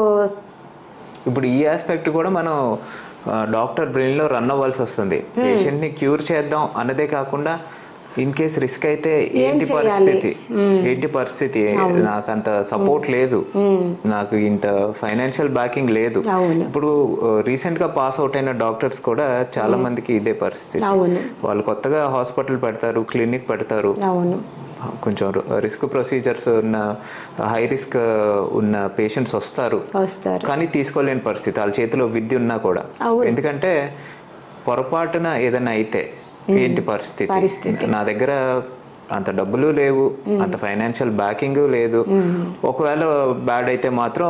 A: ఇప్పుడు ఈ ఆస్పెక్ట్ కూడా మనం డాక్టర్ బ్రెయిన్లో రన్ అవ్వాల్సి వస్తుంది పేషెంట్ని క్యూర్ చేద్దాం అన్నదే కాకుండా ఇన్ కేస్ రిస్క్ అయితే ఏంటి
B: చేయాలి?
A: పరిస్థితి ఏంటి పరిస్థితి నాకు అంత సపోర్ట్ లేదు నాకు ఇంత ఫైనాన్షియల్ బ్యాకింగ్ లేదు
B: అవును.
A: ఇప్పుడు రీసెంట్ గా పాస్ అవుట్ అయిన డాక్టర్స్ కూడా చాలా మందికి ఇదే పరిస్థితి
B: అవును
A: వాళ్ళు కొత్తగా హాస్పిటల్ పెడతారు క్లినిక్ పెడతారు
B: అవును
A: కొంచెం రిస్క్ ప్రొసీజర్స్ ఉన్న హై రిస్క్ ఉన్న పేషెంట్స్ వస్తారు
B: వస్తారు
A: కానీ తీసుకోలేని పరిస్థితి వాళ్ళ చేతిలో విద్య ఉన్నా కూడా
B: అవును.
A: ఎందుకంటే పొరపాటున ఏదైనా అయితే ఏంటి పరిస్థితి
B: పరిస్థితి.
A: నా దగ్గర అంత డబ్బులు లేవు అంత ఫైనాన్షియల్ బ్యాకింగ్ లేదు ఒకవేళ బ్యాడ్ అయితే మాత్రం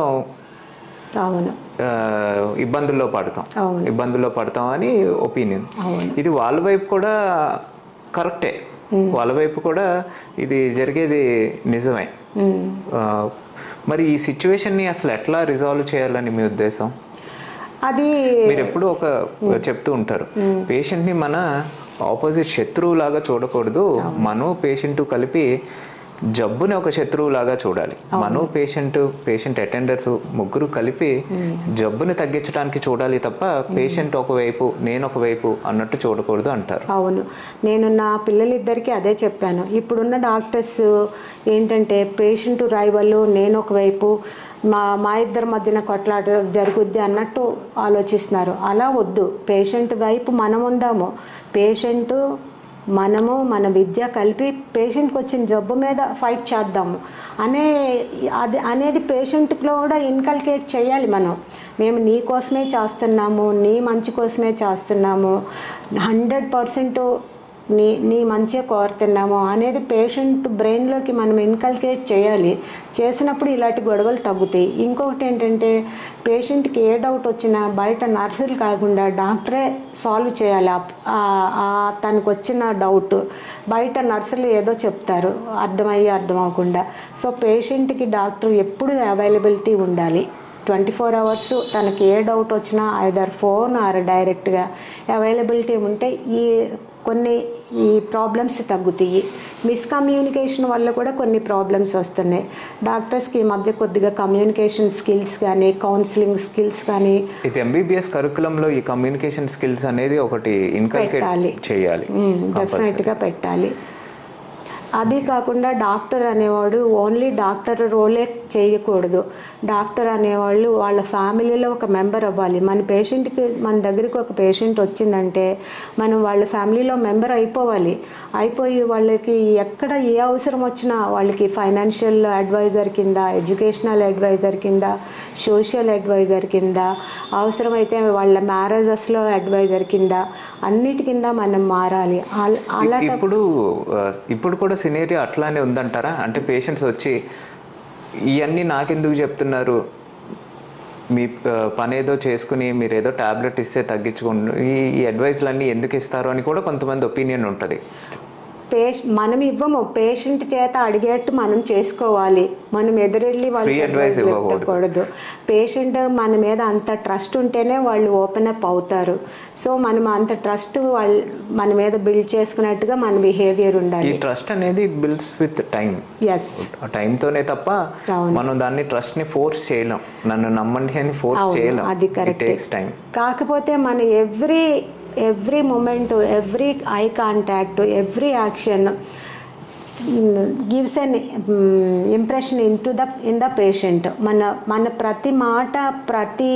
B: అవును
A: ఆ, ఇబ్బందుల్లో పడతాం
B: అవును.
A: ఇబ్బందుల్లో పడతాం అని ఒపీనియన్
B: అవును
A: ఇది వాళ్ళ వైపు కూడా కరెక్టే వాళ్ళ వైపు కూడా ఇది జరిగేది నిజమే
B: ఉమ్.
A: ఆ, మరి ఈ సిచ్యువేషన్ని అసలు ఎట్లా రిజాల్వ్ చేయాలని మీ ఉద్దేశం
B: అది
A: మీరు ఎప్పుడు ఒక చెప్తూ ఉంటారు పేషెంట్ ని మన ఆపోజిట్ శత్రువు లాగా చూడకూడదు మను పేషెంట్ కలిపి జబ్బుని ఒక శత్రువు లాగా చూడాలి మను పేషెంట్ పేషెంట్ అటెండర్స్ ముగ్గురు కలిపి జబ్బుని తగ్గించడానికి చూడాలి తప్ప పేషెంట్ ఒకవైపు నేను ఒకవైపు అన్నట్టు చూడకూడదు అంటారు
B: అవును నేను నా పిల్లలిద్దరికీ అదే చెప్పాను ఇప్పుడున్న డాక్టర్స్ ఏంటంటే పేషెంట్ రైవల్ నేను ఒకవైపు మా మా ఇద్దరి మధ్యన కొట్లాట జరుగుద్ది అన్నట్టు ఆలోచిస్తున్నారు అలా వద్దు పేషెంట్ వైపు మనం ఉందాము పేషెంట్ మనము మన విద్య కలిపి పేషెంట్కి వచ్చిన జబ్బు మీద ఫైట్ చేద్దాము అనే అది అనేది పేషెంట్లో కూడా ఇన్కల్కేట్ చేయాలి మనం మేము నీ కోసమే చేస్తున్నాము నీ మంచి కోసమే చేస్తున్నాము హండ్రెడ్ పర్సెంట్ నీ నీ మంచిగా కోరుతున్నాము అనేది పేషెంట్ బ్రెయిన్లోకి మనం ఇన్కల్కేట్ చేయాలి చేసినప్పుడు ఇలాంటి గొడవలు తగ్గుతాయి ఇంకొకటి ఏంటంటే పేషెంట్కి ఏ డౌట్ వచ్చినా బయట నర్సులు కాకుండా డాక్టరే సాల్వ్ చేయాలి ఆ- ఆ- ఆ తనకు వచ్చిన డౌట్ బయట నర్సులు ఏదో చెప్తారు అర్థమయ్యి అర్థం అవ్వకుండా సో పేషెంట్కి డాక్టర్ ఎప్పుడు అవైలబిలిటీ ఉండాలి ట్వంటీ ఫోర్ అవర్స్ తనకి ఏ డౌట్ వచ్చినా ఐదర్ ఫోన్ ఆర్ డైరెక్ట్గా అవైలబిలిటీ ఉంటే ఈ కొన్ని ఈ ప్రాబ్లమ్స్ తగ్గుతాయి మిస్కమ్యూనికేషన్ వల్ల కూడా కొన్ని ప్రాబ్లమ్స్ వస్తున్నాయి డాక్టర్స్కి ఈ మధ్య కొద్దిగా కమ్యూనికేషన్ స్కిల్స్ కానీ కౌన్సిలింగ్ స్కిల్స్ కానీ
A: ఇది ఎంబీబీఎస్ కరికులంలో ఈ కమ్యూనికేషన్ స్కిల్స్ అనేది ఒకటి ఇన్కల్కేట్
B: పెట్టాలి.
A: చేయాలి
B: డెఫినెట్గా పెట్టాలి అది కాకుండా డాక్టర్ అనేవాడు ఓన్లీ డాక్టర్ రోలే చేయకూడదు డాక్టర్ అనేవాళ్ళు వాళ్ళ ఫ్యామిలీలో ఒక మెంబర్ అవ్వాలి మన పేషెంట్కి మన దగ్గరికి ఒక పేషెంట్ వచ్చిందంటే మనం వాళ్ళ ఫ్యామిలీలో మెంబర్ అయిపోవాలి అయిపోయి వాళ్ళకి ఎక్కడ ఏ అవసరం వచ్చినా వాళ్ళకి ఫైనాన్షియల్ అడ్వైజర్ కింద ఎడ్యుకేషనల్ అడ్వైజర్ కింద సోషల్ అడ్వైజర్ కింద అవసరమైతే వాళ్ళ మ్యారేజెస్లో అడ్వైజర్ కింద అన్నిటి కింద మనం మారాలి అల- అలా
A: ఇప్పుడు ఆ, ఇప్పుడు కూడా సినేరియో అట్లానే ఉందంటారా అంటే పేషెంట్స్ వచ్చి ఇవన్నీ నాకెందుకు చెప్తున్నారు మీ ఆ, పని ఏదో చేసుకుని మీరు ఏదో టాబ్లెట్ ఇస్తే తగ్గించుకోండి ఈ ఈ అడ్వైజ్లన్నీ ఎందుకు ఇస్తారు అని కూడా కొంతమంది ఒపీనియన్ ఉంటుంది
B: పేష్ మనం ఇవ్వము పేషెంట్ చేత అడిగేట్టు మనం చేసుకోవాలి మనం ఎదురెళ్ళి
A: Free
B: వాళ్ళకి
A: advice
B: advice
A: ఇవ్వకూడదు.
B: పెట్టకూడదు పేషెంట్ మన మీద అంత ట్రస్ట్ ఉంటేనే వాళ్ళు ఓపెన్ అప్ అవుతారు సో మనం అంత ట్రస్ట్ వాళ్ళు మన మీద బిల్డ్ చేసుకున్నట్టుగా మన బిహేవియర్
A: ఈ
B: ఉండాలి
A: ట్రస్ట్ అనేది బిల్డ్స్ విత్ టైం
B: ఎస్
A: టైంతోనే తప్ప
B: అవును.
A: మనం దాన్ని ట్రస్ట్ ని ఫోర్స్ చేయలేం నన్ను నమ్మండి అని ఫోర్స్
B: అవును,
A: చేయలేం
B: అది
A: ఇట్
B: correct.
A: టేక్స్ టైం
B: కాకపోతే మన every every moment every eye contact every action gives an impression in to the in the patient మన మన ప్రతి మాట ప్రతి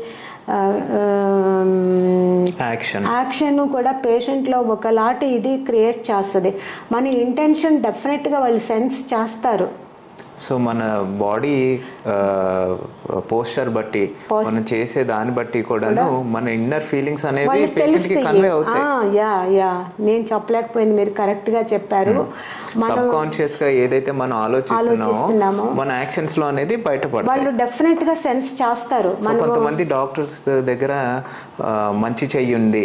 A: యాక్షన్
B: యాక్షన్ కూడా పేషెంట్లో ఒకలాంటి ఇది క్రియేట్ చేస్తుంది మన ఇంటెన్షన్ డెఫినెట్గా వాళ్ళు సెన్స్ చేస్తారు
A: సో మన బాడీ పోస్చర్ బట్టి మనం చేసే దాన్ని బట్టి కూడాను మన ఇన్నర్ ఫీలింగ్స్ అనేవి
B: వాళ్ళకి
A: పేషెంట్ కి కన్వే
B: తెలుస్తాయి
A: అవుతాయి
B: ఆ, యా యా నేను చెప్పలేకపోయింది మీరు కరెక్ట్ గా చెప్పారు మనం
A: సబ్ కాన్షియస్ గా ఏదైతే మనం ఆలోచిస్తున్నామో
B: ఆలోచిస్తున్నామో.
A: మన యాక్షన్స్ లో అనేది బయటపడతాయి
B: వాళ్ళు డెఫినెట్ గా సెన్స్ చేస్తారు
A: సో కొంతమంది డాక్టర్స్ దగ్గర ఆ, మంచి చెయ్యి ఉంది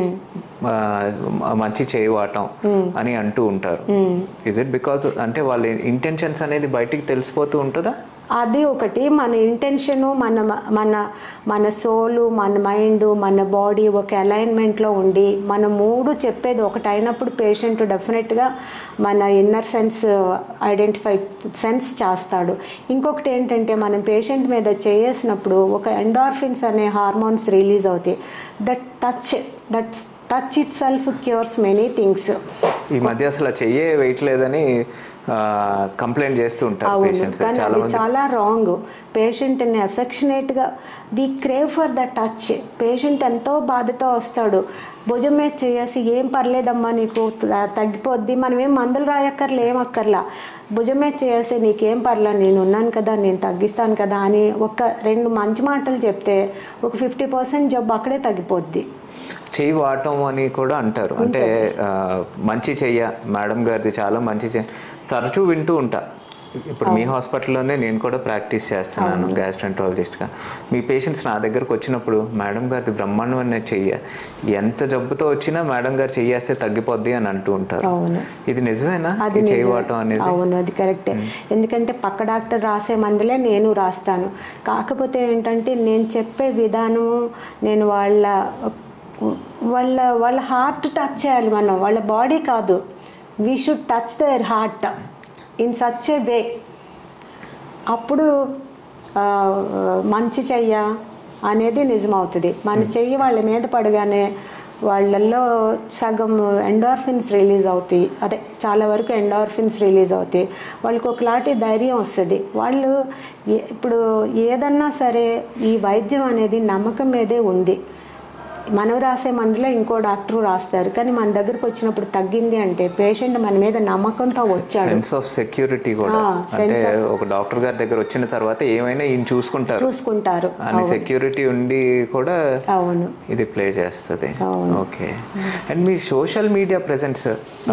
A: ఆ, మంచి చేయి వాటం అని అంటూ ఉంటారు ఇజ్ ఇట్ బికాస్ అంటే వాళ్ళ ఇంటెన్షన్స్ అనేది బయటికి తెలిసిపోతూ ఉంటుందా
B: అది ఒకటి మన ఇంటెన్షను మన మన మన సోలు మన మైండ్ మన బాడీ ఒక అలైన్మెంట్లో ఉండి మన మూడు చెప్పేది ఒకటి అయినప్పుడు పేషెంట్ డెఫినెట్గా మన ఇన్నర్ సెన్స్ ఐడెంటిఫై సెన్స్ చేస్తాడు ఇంకొకటి ఏంటంటే మనం పేషెంట్ మీద చేసినప్పుడు ఒక ఎండార్ఫిన్స్ అనే హార్మోన్స్ రిలీజ్ అవుతాయి that touch that touch itself cures many things
A: ఈ మధ్య అసలు ఆ చెయ్యే వేయట్లేదని కంప్లైంట్ చేస్తూ ఉంటారు
B: అవును
A: పేషెంట్స్
B: కానీ
A: చాలా
B: అది
A: మంది
B: చాలా రాంగ్ పేషెంట్ని అఫెక్షనేట్గా we crave for the touch patient ఎంతో బాధతో వస్తాడు భుజం మీద చేసి ఏం పర్లేదమ్మా నీకు త- తగ్గిపోద్ది మనం ఏం మందులు రాయక్కర్లే ఏం అక్కర్లా భుజం మీద చేసి నీకేం పర్లా నేను ఉన్నాను కదా నేను తగ్గిస్తాను కదా అని ఒక రెండు మంచి మాటలు చెప్తే ఒక ఫిఫ్టీ పర్సెంట్ జబ్బు అక్కడే తగ్గిపోద్ది
A: చెయ్యి వాడటం అని కూడా అంటారు అంటే ఆ, మంచి చెయ్య మేడం గారిది చాలా మంచి చెయ్య తరచూ వింటూ ఉంటా ఇప్పుడు మీ హాస్పిటల్లోనే నేను కూడా ప్రాక్టీస్ చేస్తున్నాను గ్యాస్ట్రంట్రాలజిస్ట్గా మీ పేషెంట్స్ నా దగ్గరకు వచ్చినప్పుడు మేడం గారిది బ్రహ్మాండమైన చెయ్య ఎంత జబ్బుతో వచ్చినా మేడం గారు చెయ్యేస్తే తగ్గిపోద్ది అని అంటూ ఉంటారు
B: అవును
A: ఇది నిజమేనా
B: అది
A: ఈ చెయ్యి
B: నిజమే.
A: వాడటం అనేది
B: అవును అది కరెక్టే ఎందుకంటే పక్క డాక్టర్ రాసే మందులే నేను రాస్తాను కాకపోతే ఏంటంటే నేను చెప్పే విధానం నేను వాళ్ళ వాళ్ళ వాళ్ళ హార్ట్ టచ్ చేయాలి మనం వాళ్ళ బాడీ కాదు we should touch their heart in such a way అప్పుడు ఆ, మంచి చెయ్య అనేది నిజమవుతుంది మన చెయ్యి వాళ్ళ మీద పడగానే వాళ్ళల్లో సగం ఎండార్ఫిన్స్ రిలీజ్ అవుతాయి అదే చాలా వరకు ఎండార్ఫిన్స్ రిలీజ్ అవుతాయి వాళ్ళకి ఒకలాంటి ధైర్యం వస్తుంది వాళ్ళు ఏ- ఇప్పుడు ఏదన్నా సరే ఈ వైద్యం అనేది నమ్మకం మీదే ఉంది మనం రాసే మందులో ఇంకో డాక్టర్ రాస్తారు కానీ మన దగ్గరకు వచ్చినప్పుడు తగ్గింది అంటే పేషెంట్ మన మీద నమ్మకంతో వచ్చాడు
A: సెన్స్ ఆఫ్ సెక్యూరిటీ కూడా
B: ఆ,
A: అంటే ఒక డాక్టర్ గారి దగ్గర వచ్చిన తర్వాత ఏమైనా ఈయన చూసుకుంటారు
B: చూసుకుంటారు
A: అని సెక్యూరిటీ ఉండి కూడా
B: అవును
A: ఇది ప్లే చేస్తుంది
B: అవును.
A: ఓకే అండ్ మీ సోషల్ మీడియా ప్రెసెన్స్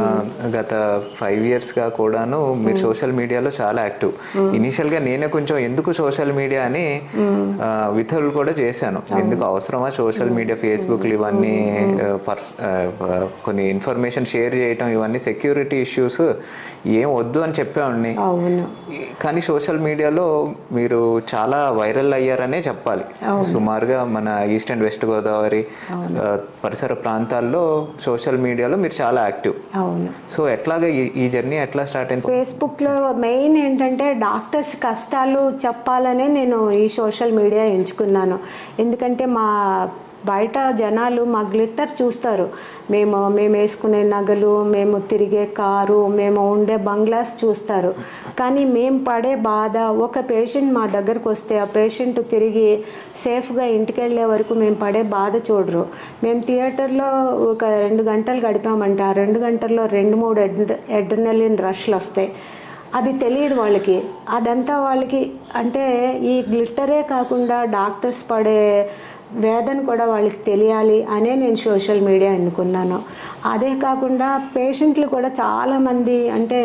A: గత ఫైవ్ ఇయర్స్గా కూడాను మీరు సోషల్ మీడియాలో చాలా యాక్టివ్ ఇనీషియల్గా నేనే కొంచెం ఎందుకు సోషల్ మీడియా అని విథుల్ కూడా చేశాను ఎందుకు అవసరమా సోషల్ మీడియా ఫేస్బుక్లు ఇవన్నీ ఆ, పర్స్ ఆ, ఆ, కొన్ని ఇన్ఫర్మేషన్ షేర్ చేయటం ఇవన్నీ సెక్యూరిటీ ఇష్యూస్ ఏం వద్దు అని చెప్పేవాడిని
B: అవును
A: కానీ సోషల్ మీడియాలో మీరు చాలా వైరల్ అయ్యారనే చెప్పాలి సుమారుగా మన ఈస్ట్ అండ్ వెస్ట్ గోదావరి ఆ, పరిసర ప్రాంతాల్లో సోషల్ మీడియాలో మీరు చాలా యాక్టివ్
B: అవును
A: సో ఎట్లాగా ఈ- ఈ జర్నీ ఎట్లా స్టార్ట్ అయింది
B: ఫేస్బుక్లో మెయిన్ ఏంటంటే డాక్టర్స్ కష్టాలు చెప్పాలనే నేను ఈ సోషల్ మీడియా ఎంచుకున్నాను ఎందుకంటే మా బయట జనాలు మా గ్లిట్టర్ చూస్తారు మేము మేము వేసుకునే నగలు మేము తిరిగే కారు మేము ఉండే బంగ్లాస్ చూస్తారు కానీ మేము పడే బాధ ఒక పేషెంట్ మా దగ్గరకు వస్తే ఆ పేషెంట్ తిరిగి సేఫ్గా ఇంటికి వెళ్ళే వరకు మేము పడే బాధ చూడరు మేము థియేటర్లో ఒక రెండు గంటలు గడిపామంటే ఆ రెండు గంటల్లో రెండు మూడు ఎడ్ ఎడ్రినలిన్ రష్లు వస్తాయి అది తెలియదు వాళ్ళకి అదంతా వాళ్ళకి అంటే ఈ గ్లిట్టరే కాకుండా డాక్టర్స్ పడే వేదన కూడా వాళ్ళకి తెలియాలి అనే నేను సోషల్ మీడియా ఎన్నుకున్నాను అదే కాకుండా పేషెంట్లు కూడా చాలామంది అంటే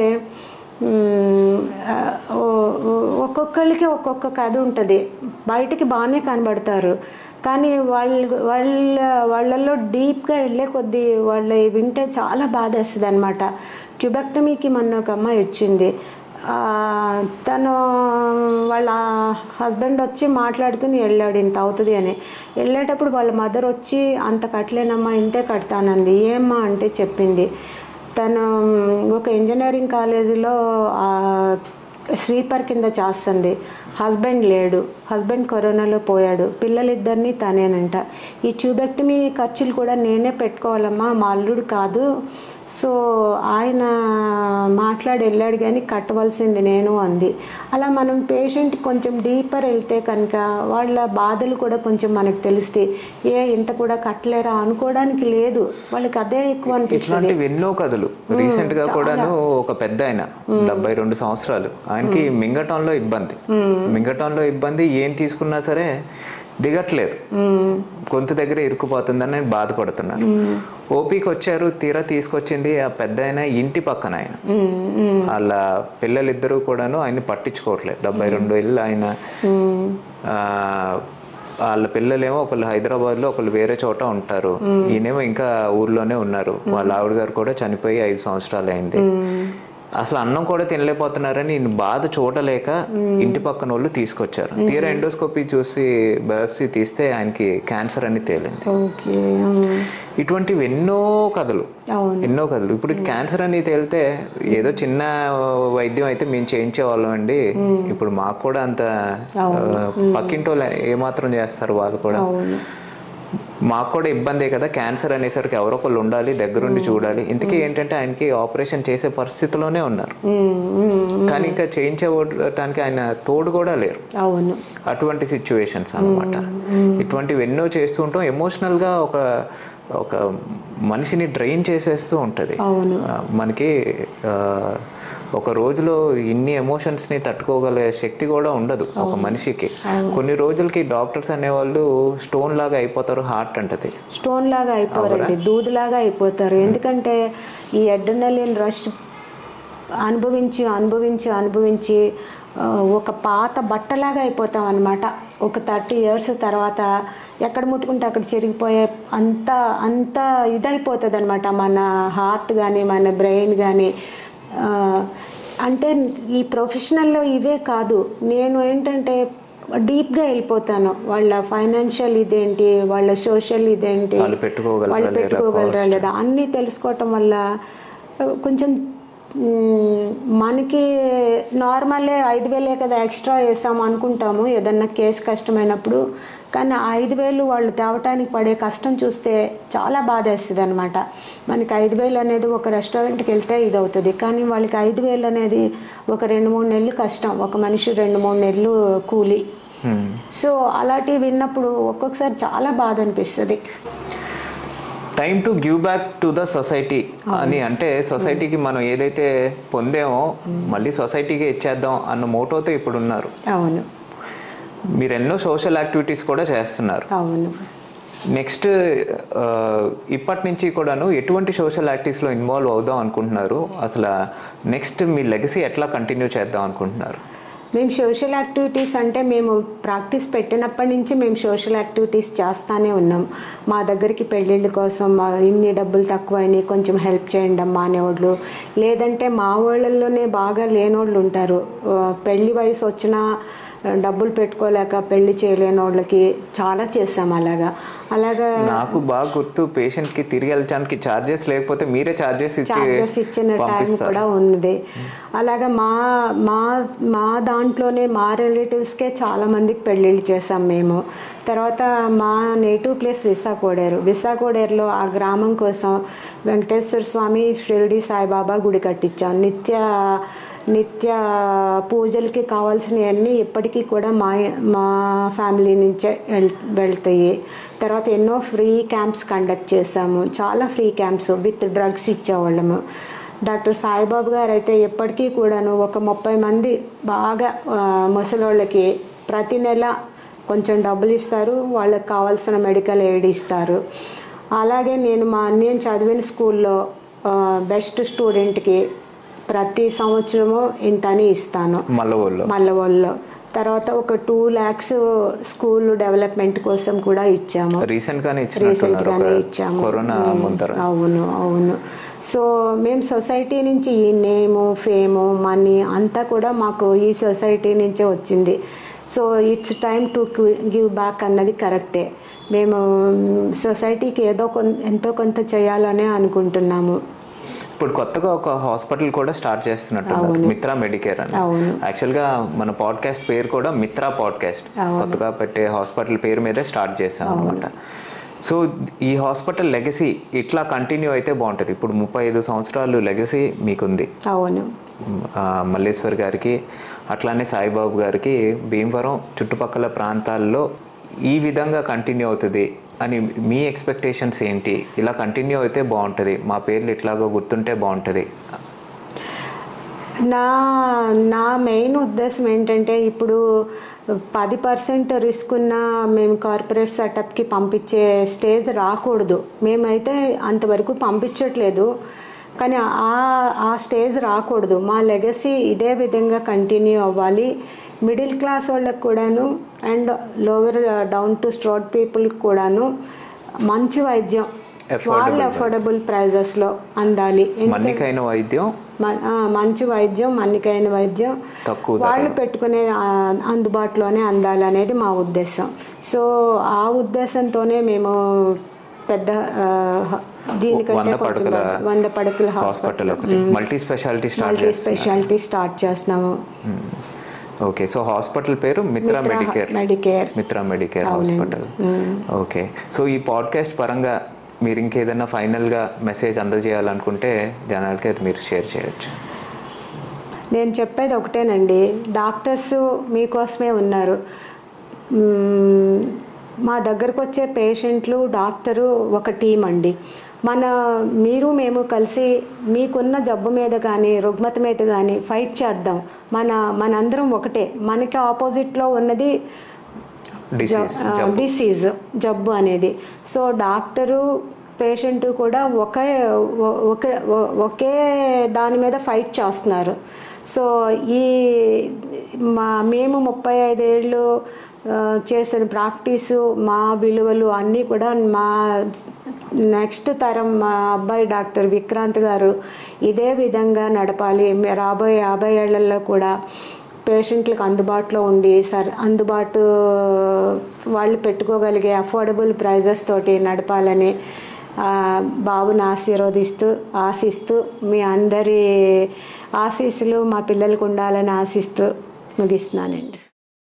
B: మ్మ్, ఆ, ఓ- ఓ- ఒక్కొక్కళ్ళకి ఒక్కొక్క కథ ఉంటుంది బయటికి బాగానే కనబడతారు కానీ వాళ్ళు వాళ్ళ వాళ్ళల్లో డీప్గా వెళ్ళే కొద్దీ వాళ్ళ వింటే చాలా బాధ వేస్తుంది అనమాట ట్యూబెక్టమీకి మొన్న ఒక అమ్మాయి వచ్చింది ఆ, తను వాళ్ళ హస్బెండ్ వచ్చి మాట్లాడుకుని వెళ్ళాడు ఇంత అవుతుంది అని వెళ్ళేటప్పుడు వాళ్ళ మదర్ వచ్చి అంత కట్టలేనమ్మా ఇంతే కడతానంది ఏమ్మా అంటే చెప్పింది తను ఒక ఇంజనీరింగ్ కాలేజీలో ఆ, స్వీపర్ కింద చేస్తుంది హస్బెండ్ లేడు హస్బెండ్ కరోనాలో పోయాడు పిల్లలిద్దరినీ తనేనంట ఈ ట్యూబెక్టమీ ఖర్చులు కూడా నేనే పెట్టుకోవాలమ్మా మా అల్లుడు కాదు సో ఆయన మాట్లాడి వెళ్ళాడు కానీ కట్టవలసింది నేను అంది అలా మనం పేషెంట్ కొంచెం డీపర్ వెళ్తే కనుక వాళ్ళ బాధలు కూడా కొంచెం మనకు తెలిస్తే ఏ ఇంత కూడా కట్టలేరా అనుకోవడానికి లేదు వాళ్ళకి అదే ఎక్కువ అనిపిస్తుంది
A: ఇట్లాంటివి ఎన్నో కథలు రీసెంట్ గా కూడాను ఒక పెద్ద ఆయన డెబ్బై రెండు సంవత్సరాలు ఆయనకి మింగటంలో ఇబ్బంది మింగటంలో ఇబ్బంది ఏం తీసుకున్నా సరే దిగట్లేదు
B: మ్మ్.
A: గొంతు దగ్గర ఇరుక్కుపోతుందని నేను బాధపడుతున్నాను ఓపీకి వచ్చారు తీరా తీసుకొచ్చింది ఆ పెద్ద ఆయన ఇంటి పక్కన ఆయన
B: మ్మ్. మ్మ్.
A: వాళ్ళ పిల్లలిద్దరూ కూడాను ఆయన్ని పట్టించుకోవట్లేదు డెబ్బై రెండు ఏళ్ళు ఆయన
B: మ్మ్.
A: ఆ, వాళ్ళ పిల్లలేమో ఒకళ్ళు హైదరాబాద్ లో ఒకళ్ళు వేరే చోట ఉంటారు ఈయనేమో ఇంకా ఊర్లోనే ఉన్నారు వాళ్ళ ఆవిడ గారు కూడా చనిపోయి ఐదు సంవత్సరాలు అయింది
B: మ్మ్.
A: అసలు అన్నం కూడా తినలేకపోతున్నారని ఈయన బాధ చూడలేక ఇంటి పక్కన వాళ్ళు తీసుకొచ్చారు తీరా ఎండోస్కోపీ చూసి బయోప్సీ తీస్తే ఆయనకి క్యాన్సర్ అని తేలింది
B: ఓకే మ్మ్.
A: ఇటువంటివి ఎన్నో కథలు
B: అవును
A: ఎన్నో కథలు ఇప్పుడు క్యాన్సర్ అని తేలితే ఏదో చిన్న వైద్యం అయితే మేము చేయించేవాళ్ళం అండి ఇప్పుడు మాకు కూడా అంత ఆ, పక్కింటి వాళ్ళు ఏమాత్రం చేస్తారు వాళ్ళు కూడా
B: అవును
A: మాకు కూడా ఇబ్బందే కదా క్యాన్సర్ అనేసరికి ఎవరో ఒకళ్ళు ఉండాలి దగ్గరుండి చూడాలి ఇంతకీ ఏంటంటే ఆయనకి ఆపరేషన్ చేసే పరిస్థితిలోనే ఉన్నారు
B: మ్మ్. మ్మ్.
A: కానీ ఇంకా చేయించడానికి ఆయన తోడు కూడా లేరు
B: అవును
A: అటువంటి సిచ్యువేషన్స్ అన్నమాట ఇటువంటివి ఎన్నో చేస్తూ ఉంటాం ఎమోషనల్గా ఒక ఒక మనిషిని డ్రైన్ చేసేస్తూ ఉంటుంది
B: అవును
A: ఆ, మనకి ఆ, ఒక రోజులో ఇన్ని ఎమోషన్స్ని తట్టుకోగల శక్తి కూడా ఉండదు ఒక మనిషికి కొన్ని రోజులకి డాక్టర్స్ అనేవాళ్ళు స్టోన్ లాగా అయిపోతారు హార్ట్ అంటది
B: స్టోన్ లాగా అయిపోరండి దూదులాగా అయిపోతారు ఎందుకంటే ఈ అడ్రినలిన్ రష్ అనుభవించి అనుభవించి అనుభవించి ఆ, ఒక పాత బట్టలాగా అయిపోతాం అనమాట ఒక థర్టీ ఇయర్స్ తర్వాత ఎక్కడ ముట్టుకుంటే అక్కడ చెరిగిపోయే అంత అంత ఇదైపోతుంది అనమాట మన హార్ట్ కానీ మన బ్రెయిన్ కానీ అంటే ఈ ప్రొఫెషనల్లో ఇవే కాదు నేను ఏంటంటే డీప్గా వెళ్ళిపోతాను వాళ్ళ ఫైనాన్షియల్ ఇదేంటి వాళ్ళ సోషల్ ఇదేంటి
A: వాళ్ళు పెట్టుకోగలరా
B: వాళ్ళు
A: లేరా
B: పెట్టుకోగలరా లేదా అన్నీ తెలుసుకోవటం వల్ల ఆ, కొంచెం మ్, మనకి నార్మల్లే ఐదు వేలే కదా ఎక్స్ట్రా వేసాము అనుకుంటాము ఏదన్నా కేసు కష్టమైనప్పుడు కానీ ఆ ఐదు వేలు వాళ్ళు తేవటానికి పడే కష్టం చూస్తే చాలా బాధ వేస్తుంది అనమాట మనకి ఐదు వేలు అనేది ఒక రెస్టారెంట్కి వెళ్తే ఇది అవుతుంది కానీ వాళ్ళకి ఐదు వేలు అనేది ఒక రెండు మూడు నెలలు కష్టం ఒక మనిషి రెండు మూడు నెలలు కూలి
A: Hmm.
B: సో అలాంటివి విన్నప్పుడు ఒక్కొక్కసారి చాలా బాధ అనిపిస్తుంది
A: time to give back to the society అని అంటే సొసైటీకి మనం ఏదైతే పొందామో మళ్ళీ సొసైటీకి ఇచ్చేద్దాం అన్న మోటోతో ఇప్పుడు ఉన్నారు
B: అవును
A: మీరు ఎన్నో సోషల్ యాక్టివిటీస్ కూడా చేస్తున్నారు
B: అవును
A: నెక్స్ట్ ఇప్పటి నుంచి కూడాను ఎటువంటి సోషల్ యాక్టివిటీస్లో ఇన్వాల్వ్ అవుదాం అనుకుంటున్నారు అసలు నెక్స్ట్ మీ లెగసీ ఎట్లా కంటిన్యూ చేద్దాం అనుకుంటున్నారు
B: మేము సోషల్ యాక్టివిటీస్ అంటే మేము ప్రాక్టీస్ పెట్టినప్పటి నుంచి మేము సోషల్ యాక్టివిటీస్ చేస్తానే ఉన్నాం మా దగ్గరికి పెళ్ళిళ్ళ కోసం మా ఇన్ని డబ్బులు తక్కువైనాయి కొంచెం హెల్ప్ చేయండి అమ్మా అనేవాళ్ళు లేదంటే మా ఊళ్ళల్లోనే బాగా లేనోళ్ళు ఉంటారు ఆ, పెళ్లి వయసు వచ్చినా డబ్బులు పెట్టుకోలేక పెళ్లి చేయలేని వాళ్ళకి చాలా చేసాం అలాగా అలాగా
A: నాకు బాగా గుర్తు పేషెంట్ కి తిరిగి వెళ్ళడానికి చార్జెస్ లేకపోతే మీరే చార్జెస్ ఇచ్చి
B: చార్జెస్ ఇచ్చిన టైం
A: పంపిస్తారు
B: కూడా ఉంది అలాగా మా మా మా దాంట్లోనే మా రిలేటివ్స్కే చాలా మందికి పెళ్ళిళ్ళు చేసాం మేము తర్వాత మా నేటివ్ ప్లేస్ విశాఖోడేరు విశాఖోడేరులో ఆ గ్రామం కోసం వెంకటేశ్వర స్వామి షిరిడి సాయిబాబా గుడి కట్టించాం నిత్య నిత్య పూజలకి కావాల్సినవన్నీ ఇప్పటికీ కూడా మా మా ఫ్యామిలీ నుంచే వెళ్ వెళ్తాయి తర్వాత ఎన్నో ఫ్రీ క్యాంప్స్ కండక్ట్ చేసాము చాలా ఫ్రీ క్యాంప్స్ విత్ డ్రగ్స్ ఇచ్చేవాళ్ళము డాక్టర్ సాయిబాబు గారు అయితే ఎప్పటికీ కూడాను ఒక ముప్పై మంది బాగా ఆ, ముసలోళ్ళకి ప్రతి నెల కొంచెం డబ్బులు ఇస్తారు వాళ్ళకి కావాల్సిన మెడికల్ ఎయిడ్ ఇస్తారు అలాగే నేను మా అన్నయ్య చదివిన స్కూల్లో బెస్ట్ స్టూడెంట్కి ప్రతి సంవత్సరము ఇంతని ఇస్తాను
A: మల్లవోళ్ళు
B: మల్లవోల్లో తర్వాత ఒక టూ ల్యాక్స్ స్కూల్ డెవలప్మెంట్ కోసం కూడా ఇచ్చాము
A: రీసెంట్ గానే
B: రీసెంట్
A: ఇచ్చినట్టున్నారు
B: గానే
A: ఒక
B: ఇచ్చాము
A: కరోనా
B: ఉమ్,
A: ముందర
B: అవును అవును సో మేము సొసైటీ నుంచి ఈ నేము ఫేము మనీ అంతా కూడా మాకు ఈ సొసైటీ నుంచే వచ్చింది so it's time to give back అన్నది కరెక్టే మేము సొసైటీకి ఏదో కొన్ ఎంతో కొంత చేయాలనే అనుకుంటున్నాము
A: ఇప్పుడు కొత్తగా ఒక హాస్పిటల్ కూడా స్టార్ట్ చేస్తున్నట్టు మిత్రా మెడికేర్ అని
B: అవును
A: యాక్చువల్ గా మన పాడ్కాస్ట్ పేరు కూడా మిత్రా పాడ్కాస్ట్ కొత్తగా పెట్టే హాస్పిటల్ పేరు మీదే స్టార్ట్ చేసాం అనమాట సో ఈ హాస్పిటల్ లెగసీ ఇట్లా కంటిన్యూ అయితే బాగుంటుంది ఇప్పుడు ముప్పై ఐదు సంవత్సరాలు లెగసీ మీకుంది
B: అవును
A: ఆ, మల్లేశ్వర్ గారికి అట్లానే సాయిబాబు గారికి భీమవరం చుట్టుపక్కల ప్రాంతాల్లో ఈ విధంగా కంటిన్యూ అవుతుంది అని మీ ఎక్స్పెక్టేషన్స్ ఏంటి ఇలా కంటిన్యూ అయితే బాగుంటుంది మా పేర్లు ఇట్లాగో గుర్తుంటే బాగుంటుంది
B: నా నా మెయిన్ ఉద్దేశం ఏంటంటే ఇప్పుడు పది పర్సెంట్ రిస్క్ ఉన్న మేము కార్పొరేట్ సెటప్కి పంపించే స్టేజ్ రాకూడదు మేమైతే అంతవరకు పంపించట్లేదు కానీ ఆ ఆ స్టేజ్ రాకూడదు మా లెగసీ ఇదే విధంగా కంటిన్యూ అవ్వాలి మిడిల్ క్లాస్ వాళ్ళకి కూడాను and lower downtrodden పీపుల్కి కూడాను మంచి వైద్యం వాళ్ళ అఫోర్డబుల్ ప్రైజెస్లో అందాలి
A: మన్నికైన వైద్యం
B: మ- ఆ, మంచి వైద్యం మన్నికైన వైద్యం
A: తక్కువ
B: వాళ్ళు పెట్టుకునే ఆ, అందుబాటులోనే అందాలనేది మా ఉద్దేశం సో ఆ ఉద్దేశంతోనే మేము పెద్ద ఆ, హ- దీనికంటే
A: వంద
B: కొంచెం
A: పడకల
B: వంద పడకల
A: హాస్పిటల్ ఒకటి multi speciality start
B: multi speciality start చేస్తున్నాము
A: ఓకే సో హాస్పిటల్ పేరు Mitra medicare
B: medicare
A: Mitra medicare hospital okay so ఈ పాడ్కాస్ట్ పరంగా మీరు ఇంకేదైనా ఫైనల్గా మెసేజ్ అందజేయాలనుకుంటే జనాలకి అది మీరు షేర్ చేయొచ్చు
B: నేను చెప్పేది ఒకటేనండి డాక్టర్స్ మీకోసమే ఉన్నారు మ్మ్, మా దగ్గరకు వచ్చే పేషెంట్లు డాక్టరు ఒక టీం అండి మన మీరు మేము కలిసి మీకున్న జబ్బు మీద కానీ రుగ్మత మీద కానీ ఫైట్ చేద్దాం మన మనందరం ఒకటే మనకి ఆపోజిట్లో ఉన్నది
A: డిసీజ్
B: డిసీజ్ జబ్బు అనేది సో డాక్టరు పేషెంట్ కూడా ఒకే ఒ- ఒకే ఒ- ఒకే దాని మీద ఫైట్ చేస్తున్నారు సో ఈ మా మేము ముప్పై ఐదేళ్ళు ఆ, చేసిన ప్రాక్టీసు మా విలువలు అన్నీ కూడా మా నెక్స్ట్ తరం మా అబ్బాయి డాక్టర్ విక్రాంత్ గారు ఇదే విధంగా నడపాలి మే- రాబోయే యాభై ఏళ్లలో కూడా పేషెంట్లకు అందుబాటులో ఉండి సర్ అందుబాటు వాళ్ళు పెట్టుకోగలిగే అఫోర్డబుల్ ప్రైజెస్ తోటి నడపాలని ఆ, బాబుని ఆశీర్వదిస్తూ ఆశిస్తూ మీ అందరి ఆశీస్సులు మా పిల్లలకు ఉండాలని ఆశిస్తూ ముగిస్తున్నానండి